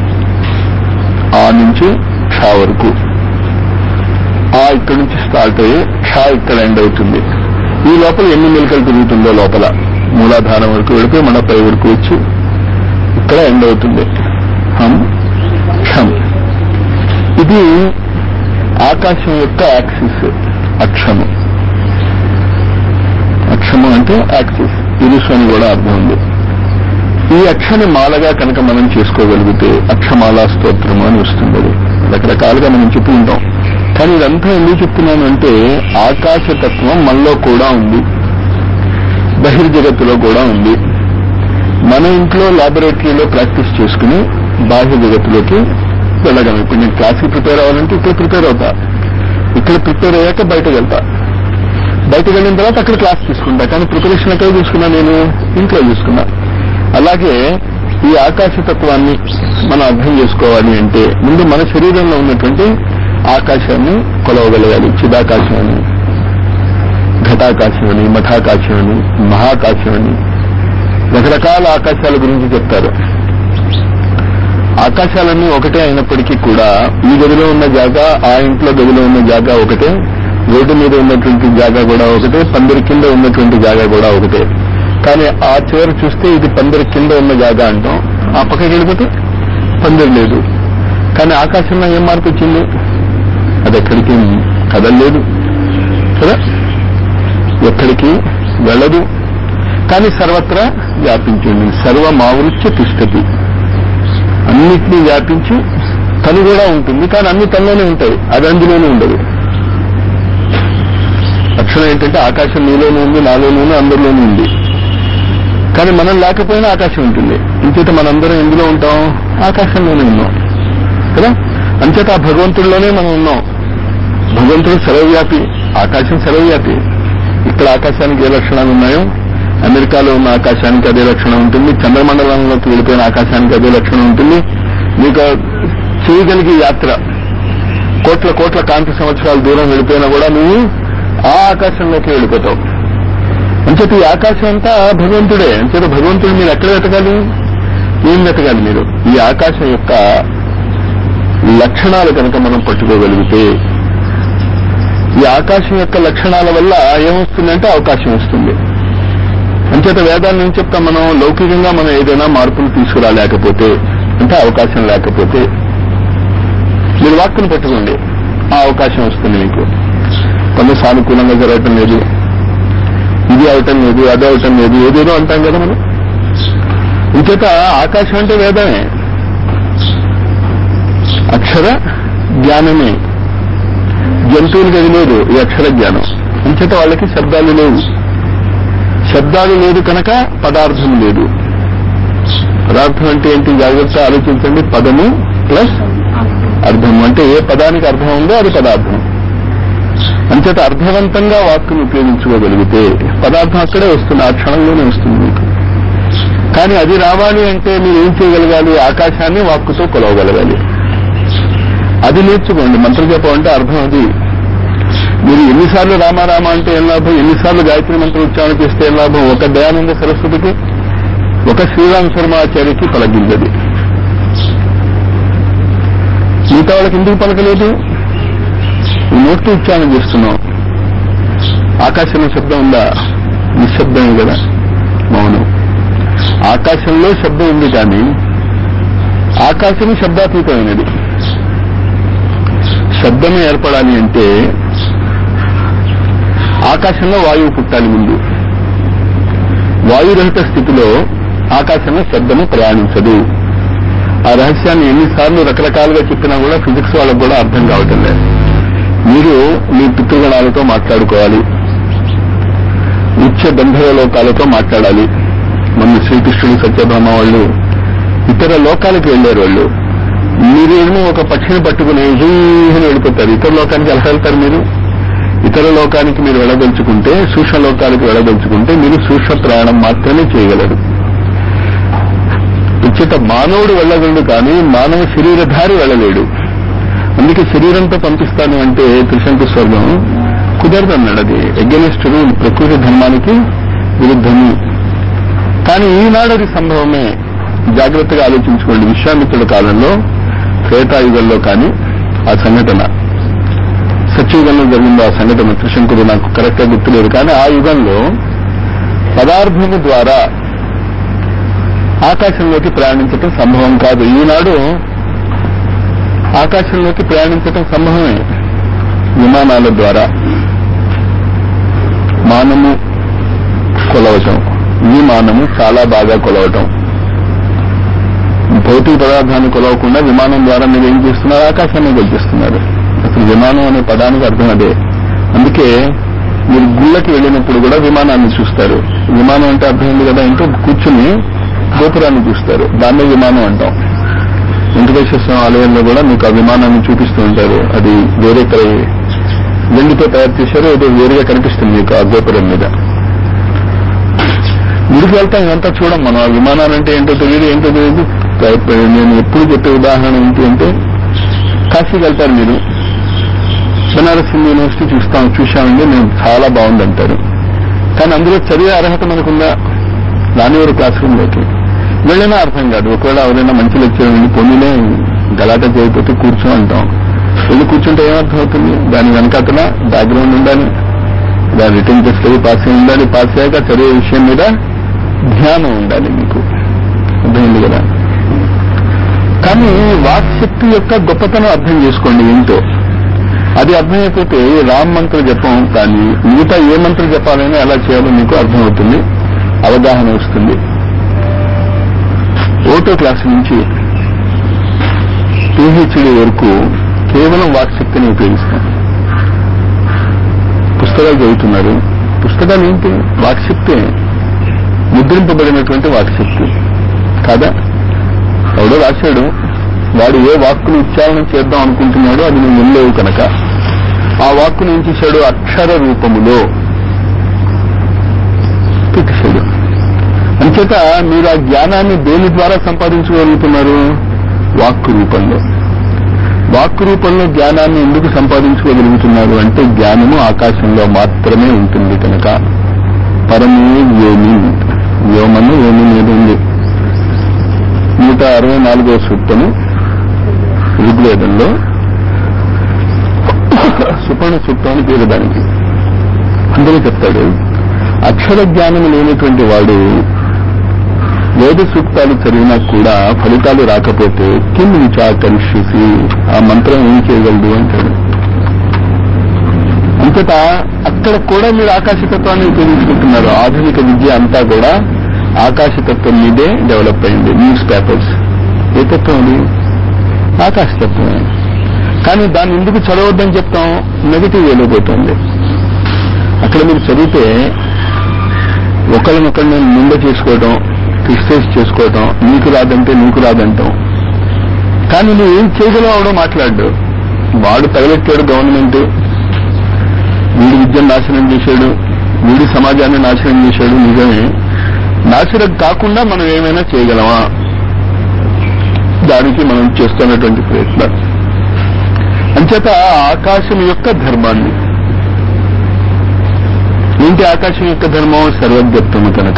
ఆ నుంచి క్ష వరకు ఆ ఇక్కడ నుంచి స్టార్ట్ అయ్యి క్ష ఇక్కడ ఎండ్ అవుతుంది ఈ లోపల ఎన్ని మెలికలు తిరుగుతుందో లోపల మూలాధారం వరకు వెళ్ళిపోయి మన పై వరకు వచ్చి ఇక్కడ ఎండ్ అవుతుంది హం క్షం ఇది ఆకాశం యొక్క యాక్సిస్ అక్షము అక్షము అంటే యాక్సిస్ ఇరుసు అని కూడా అర్థం ఉంది ఈ అక్షని మాలగా కనుక మనం చేసుకోగలిగితే అక్షమాలా స్తోత్రము అని వస్తుంది అది రకరకాలుగా మనం చెప్తూ ఉంటాం కానీ ఇదంతా ఎందుకు చెప్తున్నాను అంటే ఆకాశతత్వం మనలో కూడా ఉంది బహిర్జగత్తులో కూడా ఉంది మన ఇంట్లో లాబొరేటరీలో ప్రాక్టీస్ చేసుకుని బాహ్య జగత్తులోకి వెళ్ళగలం ఇప్పుడు నేను క్లాస్కి ప్రిపేర్ అవ్వాలంటే ఇక్కడ ప్రిపేర్ అవుతా ఇక్కడ ప్రిపేర్ అయ్యాక బయటకు వెళ్తా బయటకు వెళ్ళిన తర్వాత అక్కడ క్లాస్ తీసుకుంటా కానీ ప్రిపరేషన్ ఎక్కడ చూసుకున్నా నేను ఇంట్లో చూసుకున్నా అలాగే ఈ ఆకాశతత్వాన్ని మనం అర్థం చేసుకోవాలి అంటే ముందు మన శరీరంలో ఉన్నటువంటి ఆకాశాన్ని కొలవగలగాలి చిదాకాశం అని ఘటాకాశం అని మఠాకాశం అని మహాకాశం అని రకరకాల ఆకాశాల గురించి చెప్తారు ఆకాశాలన్నీ ఒకటే అయినప్పటికీ కూడా ఈ గదిలో ఉన్న జాగా ఆ ఇంట్లో గదిలో ఉన్న జాగా ఒకటే రోడ్డు మీద ఉన్నటువంటి జాగా కూడా ఒకటే పందిరి కింద ఉన్నటువంటి జాగా కూడా ఒకటే కానీ ఆ చివరి చూస్తే ఇది పందిరి కింద ఉన్న జాగా అంటాం ఆ పక్కకి వెళ్ళిపోతే పందిరి లేదు కానీ ఆకాశంలో ఏం మార్పు వచ్చింది అది ఎక్కడికి కదలలేదు కదా ఎక్కడికి వెళ్ళదు కానీ సర్వత్రా వ్యాపించింది సర్వమావృత్య తిష్టతి అన్నిటినీ వ్యాపించి తను కూడా ఉంటుంది కానీ అన్ని తనలోనే ఉంటాయి అది అందులోనే ఉండదు లక్షణం ఏంటంటే ఆకాశం నీలోనూ ఉంది నాలోనూ ఉంది అందరిలోనూ ఉంది కానీ మనం లేకపోయినా ఆకాశం ఉంటుంది ఇంచేత మనందరం ఎందులో ఉంటాం ఆకాశంలోనే ఉన్నాం కదా అంచేత ఆ భగవంతుడిలోనే మనం ఉన్నాం భగవంతుడు సర్వవ్యాపి ఆకాశం సర్వవ్యాపి ఇక్కడ ఆకాశానికి ఏ లక్షణాలు ఉన్నాయో అమెరికాలో ఉన్న ఆకాశానికి అదే లక్షణం ఉంటుంది చంద్రమండలంలోకి వెళ్ళిపోయిన ఆకాశానికి అదే లక్షణం ఉంటుంది మీకు చేయగలిగే యాత్ర కోట్ల కోట్ల కాంతి సంవత్సరాల దూరం వెళ్ళిపోయినా కూడా నువ్వు ఆ ఆకాశంలోకి వెళ్ళిపోతావు అంచేత ఈ ఆకాశం అంతా భగవంతుడే అంచేత భగవంతుడు మీరు ఎక్కడ వెతకాలి ఏం వెతకాలి మీరు ఈ ఆకాశం యొక్క లక్షణాలు కనుక మనం పట్టుకోగలిగితే ఈ ఆకాశం యొక్క లక్షణాల వల్ల ఏమొస్తుందంటే అవకాశం వస్తుంది అంచేత వేదాన్ని ఏం చెప్తాం మనం లౌకికంగా మనం ఏదైనా మార్పులు తీసుకురాలేకపోతే అంటే అవకాశం లేకపోతే మీరు వాక్కును పట్టుకోండి ఆ అవకాశం వస్తుంది మీకు కొంత సానుకూలంగా జరగటం లేదు ఇది అవటం లేదు అది అవటం లేదు ఏదేదో అంటాం కదా మనం ఇంచేత ఆకాశం అంటే వేదమే అక్షర జ్ఞానమే జంతువులకి అది లేదు ఈ అక్షర జ్ఞానం అంచేత వాళ్ళకి శబ్దాలు లేవు శబ్దాలు లేదు కనుక పదార్థం లేదు పదార్థం అంటే ఏంటి జాగ్రత్త ఆలోచించండి పదము ప్లస్ అర్థం అంటే ఏ పదానికి అర్థం ఉందో అది పదార్థం అంచేత అర్థవంతంగా వాక్కును ఉపయోగించుకోగలిగితే పదార్థం అక్కడే వస్తుంది ఆ క్షణంలోనే వస్తుంది మీకు కానీ అది రావాలి అంటే మీరు ఏం చేయగలగాలి ఆకాశాన్ని వాక్కుతో కొలవగలగాలి అది నేర్చుకోండి మంత్రజపం అంటే అర్థం అది మీరు ఎన్నిసార్లు రామారామ అంటే ఏం లాభం ఎన్నిసార్లు గాయత్రి మంత్రం ఉచ్చారణ చేస్తే ఏం లాభం ఒక దయానంద సరస్వతికి ఒక శ్రీరామ శర్మాచార్యకి పలకిందది మిగతా వాళ్ళకి ఎందుకు పలకలేదు ఈ నోట్తో ఉచ్చారణ చేస్తున్నాం ఆకాశంలో శబ్దం ఉందా నిశ్శబ్దమే కదా మౌనం ఆకాశంలో శబ్దం ఉంది కానీ ఆకాశం శబ్దాతీతమైనది శబ్దమే ఏర్పడాలి అంటే ఆకాశంలో వాయువు పుట్టాలి ముందు వాయురహిత స్థితిలో ఆకాశంలో శబ్దము ప్రయాణించదు ఆ రహస్యాన్ని ఎన్నిసార్లు రకరకాలుగా చెప్పినా కూడా ఫిజిక్స్ వాళ్ళకు కూడా అర్థం కావటం లేదు మీరు మీ పితృగణాలతో మాట్లాడుకోవాలి ఉచ్చ బంధవ లోకాలతో మాట్లాడాలి మన శ్రీకృష్ణుడు సత్యభామ వాళ్ళు ఇతర లోకాలకు వెళ్లారు వాళ్ళు మీరేమో ఒక పక్షిని పట్టుకుని జూహని వెళ్ళిపోతారు ఇతర లోకానికి ఎలా వెళ్తారు మీరు ఇతర లోకానికి మీరు వెళ్ళదలుచుకుంటే సూక్ష్మ లోకాలకు వెళ్ళదలుచుకుంటే మీరు సూక్ష్మ ప్రయాణం మాత్రమే చేయగలరు ఉచిత మానవుడు వెళ్ళగలడు కానీ మానవ శరీరధారి వెళ్ళలేడు అందుకే శరీరంతో పంపిస్తాను అంటే త్రిశంకు స్వర్గం కుదరదు అన్నాడు అది ఎగెనిస్ట్ రూల్ ప్రకృతి ధర్మానికి విరుద్ధము కానీ ఈనాడు అది సంభవమే జాగ్రత్తగా ఆలోచించుకోండి విశ్వామిత్రుడి కాలంలో త్రేతాయుగంలో కానీ ఆ సంఘటన సత్యయుగంలో జరిగింది ఆ సంఘటన త్రిశంకుడు నాకు కరెక్ట్ గా గుర్తులేదు కానీ ఆ యుగంలో పదార్థము ద్వారా ఆకాశంలోకి ప్రయాణించటం సంభవం కాదు ఈనాడు ఆకాశంలోకి ప్రయాణించటం సంభవమే విమానాల ద్వారా మానము కొలవటం విమానము చాలా బాగా కొలవటం భౌతిక పదార్థాన్ని కొలవకుండా విమానం ద్వారా మీరు ఏం చేస్తున్నారు ఆకాశాన్ని కొలిపిస్తున్నారు అసలు విమానం అనే పదానికి అర్థం అదే అందుకే మీరు గుళ్ళకి వెళ్ళినప్పుడు కూడా విమానాన్ని చూస్తారు విమానం అంటే అర్థం ఉంది కదా ఇంటూ కూర్చుని గోపురాన్ని చూస్తారు దాన్నే విమానం అంటాం వెంకటేశ్వర స్వామి ఆలయంలో కూడా మీకు ఆ విమానాన్ని చూపిస్తూ ఉంటారు అది వేరే కల- వెండితో తయారు చేశారు ఏదో వేరుగా కనిపిస్తుంది మీకు ఆ గోపురం మీద గుడికి వెళ్తాం ఇదంతా చూడం మనం ఆ విమానాలంటే ఏంటో తెలియదు ఏంటో తెలియదు నేను ఎప్పుడు చెప్పే ఉదాహరణ ఏంటి అంటే కాశీకి వెళ్తారు మీరు బనారస్ హిందూ యూనివర్సిటీ చూస్తాం చూశామండి నేను చాలా బాగుందంటారు కానీ అందులో చదివే అర్హత మనకుందా రానివారు క్లాస్ రూమ్లోకి వెళ్ళినా అర్థం కాదు ఒకవేళ ఎవరైనా మంచి లెక్చర్ వెళ్ళి పొందినే గలాట చేయకపోతే కూర్చో అంటాం వెళ్ళి కూర్చుంటే ఏమర్థం అవుతుంది దాని వెనకాతల బ్యాక్గ్రౌండ్ ఉండాలి దాని రిటర్న్ టెస్ట్ అవి పాస్ అయి ఉండాలి పాస్ అయ్యాక చదివే విషయం మీద ధ్యానం ఉండాలి మీకు అర్థమైంది కదా కానీ వాక్శక్తి యొక్క గొప్పతనం అర్థం చేసుకోండి ఏంటో అది అర్థమైపోతే రామ్ మంత్ర జపం కానీ మిగతా ఏ మంత్రం జపాలైనా ఎలా చేయాలో మీకు అర్థమవుతుంది అవగాహన వస్తుంది ఓటో క్లాస్ నుంచి పిహెచ్డి వరకు కేవలం వాక్శక్తిని ఉపయోగిస్తాం పుస్తకాలు చదువుతున్నారు పుస్తకాలు ఏంటి వాక్శక్తి ముద్రింపబడినటువంటి వాక్శక్తి కాదా ఎవడో రాశాడు వాడు ఏ వాక్కును ఉచ్చారణ చేద్దాం అనుకుంటున్నాడో అది నువ్వు వినలేవు కనుక ఆ వాక్కును ఏం చేశాడు అక్షర రూపములో పెట్టేశాడు అంచేత మీరు ఆ జ్ఞానాన్ని దేని ద్వారా సంపాదించగలుగుతున్నారు వాక్కు రూపంలో వాక్కు రూపంలో జ్ఞానాన్ని ఎందుకు సంపాదించుకోగలుగుతున్నారు అంటే జ్ఞానము ఆకాశంలో మాత్రమే ఉంటుంది కనుక పరమే వ్యోమి వ్యోమను వ్యోమి మీద ఉంది నూట అరవై నాలుగో సూక్తము ఋగ్వేదంలో సుపర్ణ సూక్తం అని పేరు దానికి అందులో చెప్తాడు అక్షర జ్ఞానం లేనటువంటి వాడు వేద సూక్తాలు చదివినా కూడా ఫలితాలు రాకపోతే కిం విచాకరిష్యసి ఆ మంత్రం ఏం చేయగలదు అంటాడు అంతటా అక్కడ కూడా మీరు ఆకాశతత్వాన్ని ఉపయోగించుకుంటున్నారు ఆధునిక విద్య అంతా కూడా ఆకాశతత్వం మీదే డెవలప్ అయింది న్యూస్ పేపర్స్ ఏ తత్వం అది ఆకాశతత్వమే కానీ దాన్ని ఎందుకు చదవద్దని చెప్తాం నెగిటివ్ వేలో పోతుంది అక్కడ మీరు చదివితే ఒకరినొకరిని నింద చేసుకోవటం క్రిస్టైజ్ చేసుకోవటం నీకు రాదంటే నీకు రాదంటాం కానీ నువ్వు ఏం చేయగలవు అవడం మాట్లాడు వాడు తగలెట్టాడు గవర్నమెంట్ వీడి విద్యను నాశనం చేశాడు వీడి సమాజాన్ని నాశనం చేశాడు నిజమే నాశనం కాకుండా మనం ఏమైనా చేయగలమా దానికి మనం చేస్తున్నటువంటి ప్రయత్నం అంచేత ఆకాశం యొక్క ధర్మాన్ని ఏంటి ఆకాశం యొక్క ధర్మం సర్వజ్ఞత్వము కనుక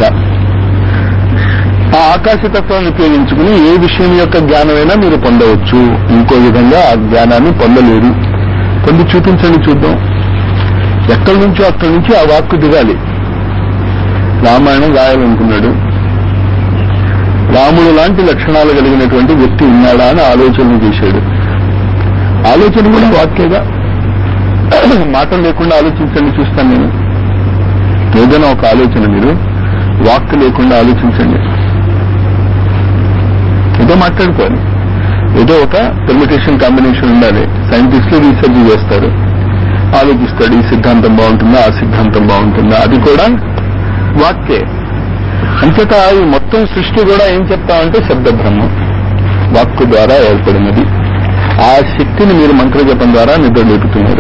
ఆ ఆకాశతత్వాన్ని ఉపయోగించుకుని ఏ విషయం యొక్క జ్ఞానమైనా మీరు పొందవచ్చు ఇంకో విధంగా ఆ జ్ఞానాన్ని పొందలేరు పొంది చూపించండి చూద్దాం ఎక్కడి నుంచో అక్కడి నుంచి ఆ వాక్కు దిగాలి రామాయణం రాయాలనుకున్నాడు రాముడు లాంటి లక్షణాలు కలిగినటువంటి వ్యక్తి ఉన్నాడా అని ఆలోచన చేశాడు ఆలోచన కూడా వాక్యేగా మాటలు లేకుండా ఆలోచించండి చూస్తాను నేను ఏదైనా ఒక ఆలోచన మీరు వాక్ లేకుండా ఆలోచించండి ఏదో మాట్లాడుకోవాలి ఏదో ఒక పెర్మిటేషన్ కాంబినేషన్ ఉండాలి సైంటిస్టులు రీసెర్చ్ చేస్తారు ఆలోచిస్తాడు ఈ సిద్ధాంతం బాగుంటుందా ఆ సిద్ధాంతం బాగుంటుందా అది కూడా వాక్యే అంచేత ఈ మొత్తం సృష్టి కూడా ఏం చెప్తామంటే శబ్ద బ్రహ్మం వాక్కు ద్వారా ఏర్పడినది ఆ శక్తిని మీరు మంత్రజపం ద్వారా నిద్రలేపుతున్నారు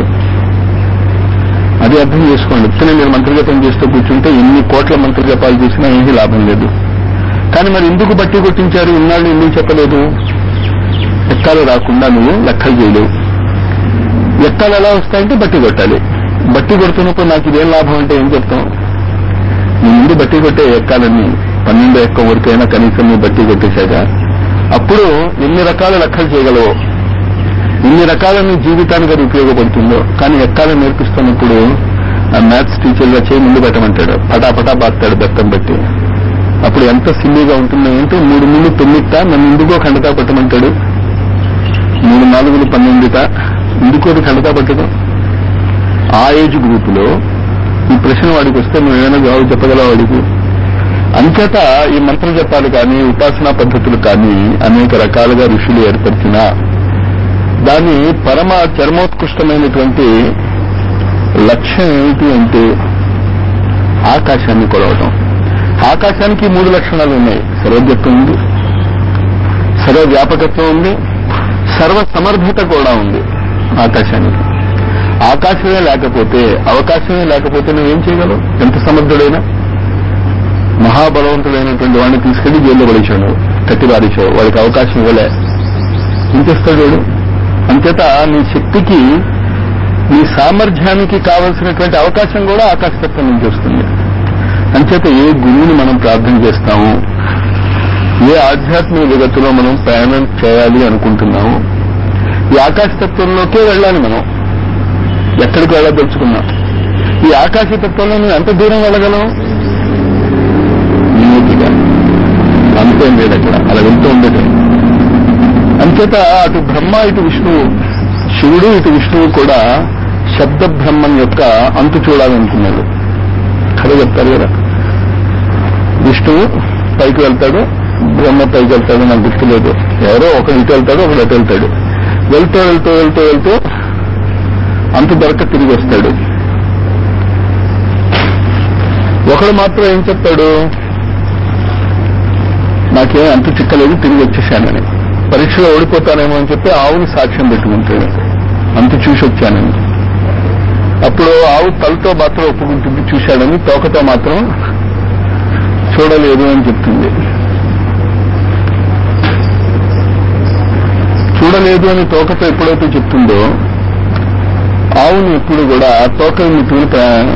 అది అర్థం చేసుకోండి ఇతనే మీరు మంత్రజపం చేస్తూ కూర్చుంటే ఎన్ని కోట్ల మంత్రజపాలు చేసినా ఏమీ లాభం లేదు కానీ మరి ఎందుకు బట్టి కొట్టించారు ఇన్నాళ్ళు ఎందుకు చెప్పలేదు ఎక్కాలు రాకుండా నువ్వు లెక్కలు చేయలేవు ఎక్కాలు ఎలా వస్తాయంటే బట్టి కొట్టాలి బట్టి కొడుతున్నప్పుడు నాకు ఇదేం లాభం అంటే ఏం చెప్తాం నీ ముందు బట్టి కొట్టే ఎక్కాలని పన్నెండు ఎక్క వరకైనా కనీసం నువ్వు బట్టి కొట్టేశాక అప్పుడు ఎన్ని రకాల లెక్కలు చేయగలవో ఇన్ని రకాల నీ జీవితానికి అది ఉపయోగపడుతుందో కానీ ఎక్కాలని నేర్పిస్తున్నప్పుడు ఆ మ్యాథ్స్ టీచర్గా చేయి ముందు పెట్టమంటాడు పటాపటా బాస్తాడు బెత్తం బట్టి అప్పుడు ఎంత సిల్లీగా ఉంటుందో ఏంటో మూడు మూడు తొమ్మిదిట నన్ను ఎందుకో ఖండతా పట్టమంటాడు మూడు నాలుగులు పన్నెండుట ఎందుకో అది ఖండతా పట్టడం ఆ ఏజ్ గ్రూపులో ఈ ప్రశ్న వాడికి వస్తే నువ్వు ఏమైనా జవాబు చెప్పగలవు వాడికి అంచేత ఈ మంత్ర జపాలు కానీ ఉపాసనా పద్ధతులు కానీ అనేక రకాలుగా ఋషులు ఏర్పరిచిన దాని పరమ చర్మోత్కృష్టమైనటువంటి లక్ష్యం ఏమిటి అంటే ఆకాశాన్ని కొలవటం ఆకాశానికి మూడు లక్షణాలు ఉన్నాయి సర్వజ్ఞత్వం ఉంది సర్వ వ్యాపకత్వం ఉంది సర్వ సమర్థత కూడా ఉంది ఆకాశానికి ఆకాశమే లేకపోతే అవకాశమే లేకపోతే నువ్వేం చేయగలవు ఎంత సమర్థుడైనా మహాబలవంతుడైనటువంటి వాడిని తీసుకెళ్లి జైల్లో పడేశాడు కట్టిబారేశావు వాడికి అవకాశం ఇవ్వలే ఏం చేస్తాడు వాడు అంచేత నీ శక్తికి నీ సామర్థ్యానికి కావలసినటువంటి అవకాశం కూడా ఆకాశతత్వం నుంచి వస్తుంది అంచేత ఏ గురువుని మనం ప్రార్థన చేస్తాము ఏ ఆధ్యాత్మిక జగత్తులో మనం ప్రయాణం చేయాలి అనుకుంటున్నాము ఈ ఆకాశతత్వంలోకే వెళ్ళాలి మనం ఎక్కడికి వెళ్ళదలుచుకున్నాం ఈ ఆకాశతత్వంలో నువ్వు ఎంత దూరం వెళ్ళగలం నియతిగా అంతే లేదు అక్కడ అలా వెళ్తూ ఉండేది అంచేత అటు బ్రహ్మ ఇటు విష్ణువు శివుడు ఇటు విష్ణువు కూడా శబ్ద బ్రహ్మం యొక్క అంతు చూడాలనుకున్నాడు కథ చెప్తారు కదా విష్ణువు పైకి వెళ్తాడు బ్రహ్మ పైకి వెళ్తాడు నాకు గుర్తులేదు ఎవరో ఒకడు ఇటు వెళ్తాడు ఒకడు అటు వెళ్తాడు వెళ్తూ వెళ్తూ వెళ్తూ వెళ్తూ అంతు దొరక తిరిగి వస్తాడు ఒకడు మాత్రం ఏం చెప్తాడు నాకేం అంతు చిక్కలేదు తిరిగి వచ్చేసానని పరీక్షలో ఓడిపోతానేమో అని చెప్పి ఆవుని సాక్ష్యం పెట్టుకుంటాడు అంత చూసి వచ్చానని అప్పుడు ఆవు తలతో మాత్రం ఒప్పుకుంటుంది చూశాడని తోకతో మాత్రం చూడలేదు అని చెప్తుంది చూడలేదు అని తోకతో ఎప్పుడైతే చెప్తుందో ఆవుని ఎప్పుడు కూడా తోక ముట్టుకుని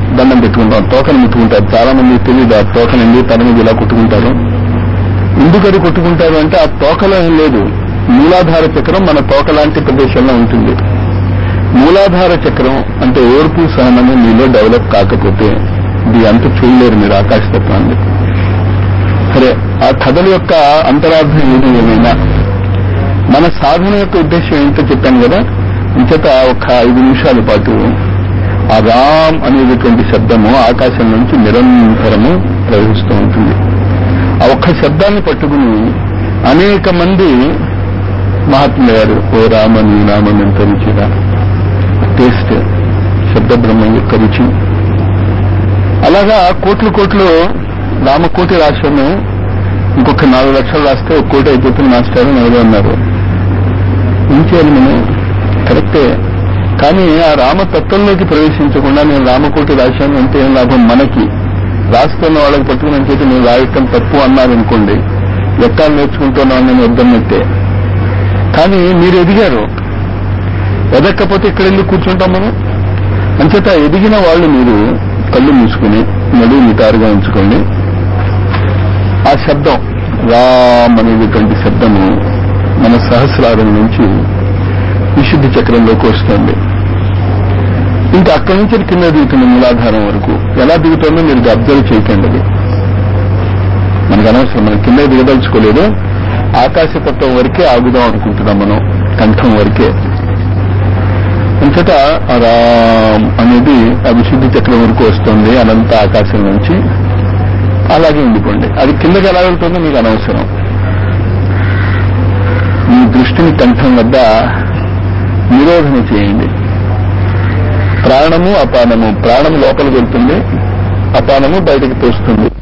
దండం పెట్టుకుంటాం తోకను ముట్టుకుంటారు చాలా మంది తెలియదు ఆ తోకను ఎందుకు తన మీద ఇలా కొట్టుకుంటారు ఎందుకు అది కొట్టుకుంటారు అంటే ఆ తోకలో ఏం లేదు మూలాధార చక్రం మన తోక లాంటి ప్రదేశంలో ఉంటుంది మూలాధార చక్రం అంటే ఓర్పు సహనము మీలో డెవలప్ కాకపోతే ఇది అంత చూడలేరు మీరు ఆకాశతత్వాన్ని సరే ఆ కథల యొక్క అంతరార్థం ఏది ఏమైనా మన సాధన యొక్క ఉద్దేశం ఏంటో చెప్పాను కదా ఇంచేత ఒక ఐదు నిమిషాల పాటు ఆ రామ్ అనేటటువంటి శబ్దము ఆకాశం నుంచి నిరంతరము ప్రవహిస్తూ ఉంటుంది ఆ ఒక్క శబ్దాన్ని పట్టుకుని అనేక మంది మహాత్ములు గారు ఓ రామ నీ నామం ఎంత రుచిరా టేస్ట్ శబ్ద బ్రహ్మం యొక్క రుచి అలాగా కోట్లు కోట్లు రామకోటి రాశాను ఇంకొక నాలుగు లక్షలు రాస్తే ఒక కోటి అయిపోతుంది మాస్టర్ అని ఏదో అన్నారు ఏం చేయాలి మనం కరెక్టే కానీ ఆ రామతత్వంలోకి ప్రవేశించకుండా నేను రామకోటి రాశాను అంటే ఏం లాభం మనకి రాస్తున్న వాళ్ళకి పట్టుకుని చేతి నేను రాయటం తప్పు అన్నారు అనుకోండి లెక్కలు నేర్చుకుంటున్నాను నేను వద్దన్నట్టే కానీ మీరు ఎదిగారు ఎదక్కపోతే ఇక్కడ ఎందుకు కూర్చుంటాం మనం అంచేత ఎదిగిన వాళ్ళు మీరు కళ్ళు మూసుకుని నడువు నిటారుగా ఉంచుకోండి ఆ శబ్దం రామ్ అనేటటువంటి శబ్దము మన సహస్రారం నుంచి విశుద్ధి చక్రంలోకి వస్తుంది ఇంకా అక్కడి నుంచి అది కింద దిగుతుంది మూలాధారం వరకు ఎలా దిగుతుందో మీరు అబ్జర్వ్ చేయకండి అది మనకు అనవసరం మనం కింద దిగదలుచుకోలేదు ఆకాశతత్వం వరకే ఆగుదాం అనుకుంటున్నాం మనం కంఠం వరకే అంతటా రామ్ అనేది ఆ విశుద్ధి చక్రం వరకు వస్తుంది అనంత ఆకాశం నుంచి అలాగే ఉండిపోండి అది కిందకి ఎలా వెళ్తుందో మీకు అనవసరం మీ దృష్టిని కంఠం వద్ద నిరోధన చేయండి ప్రాణము అపానము ప్రాణము లోపలికి వెళ్తుంది అపానము బయటకు తోస్తుంది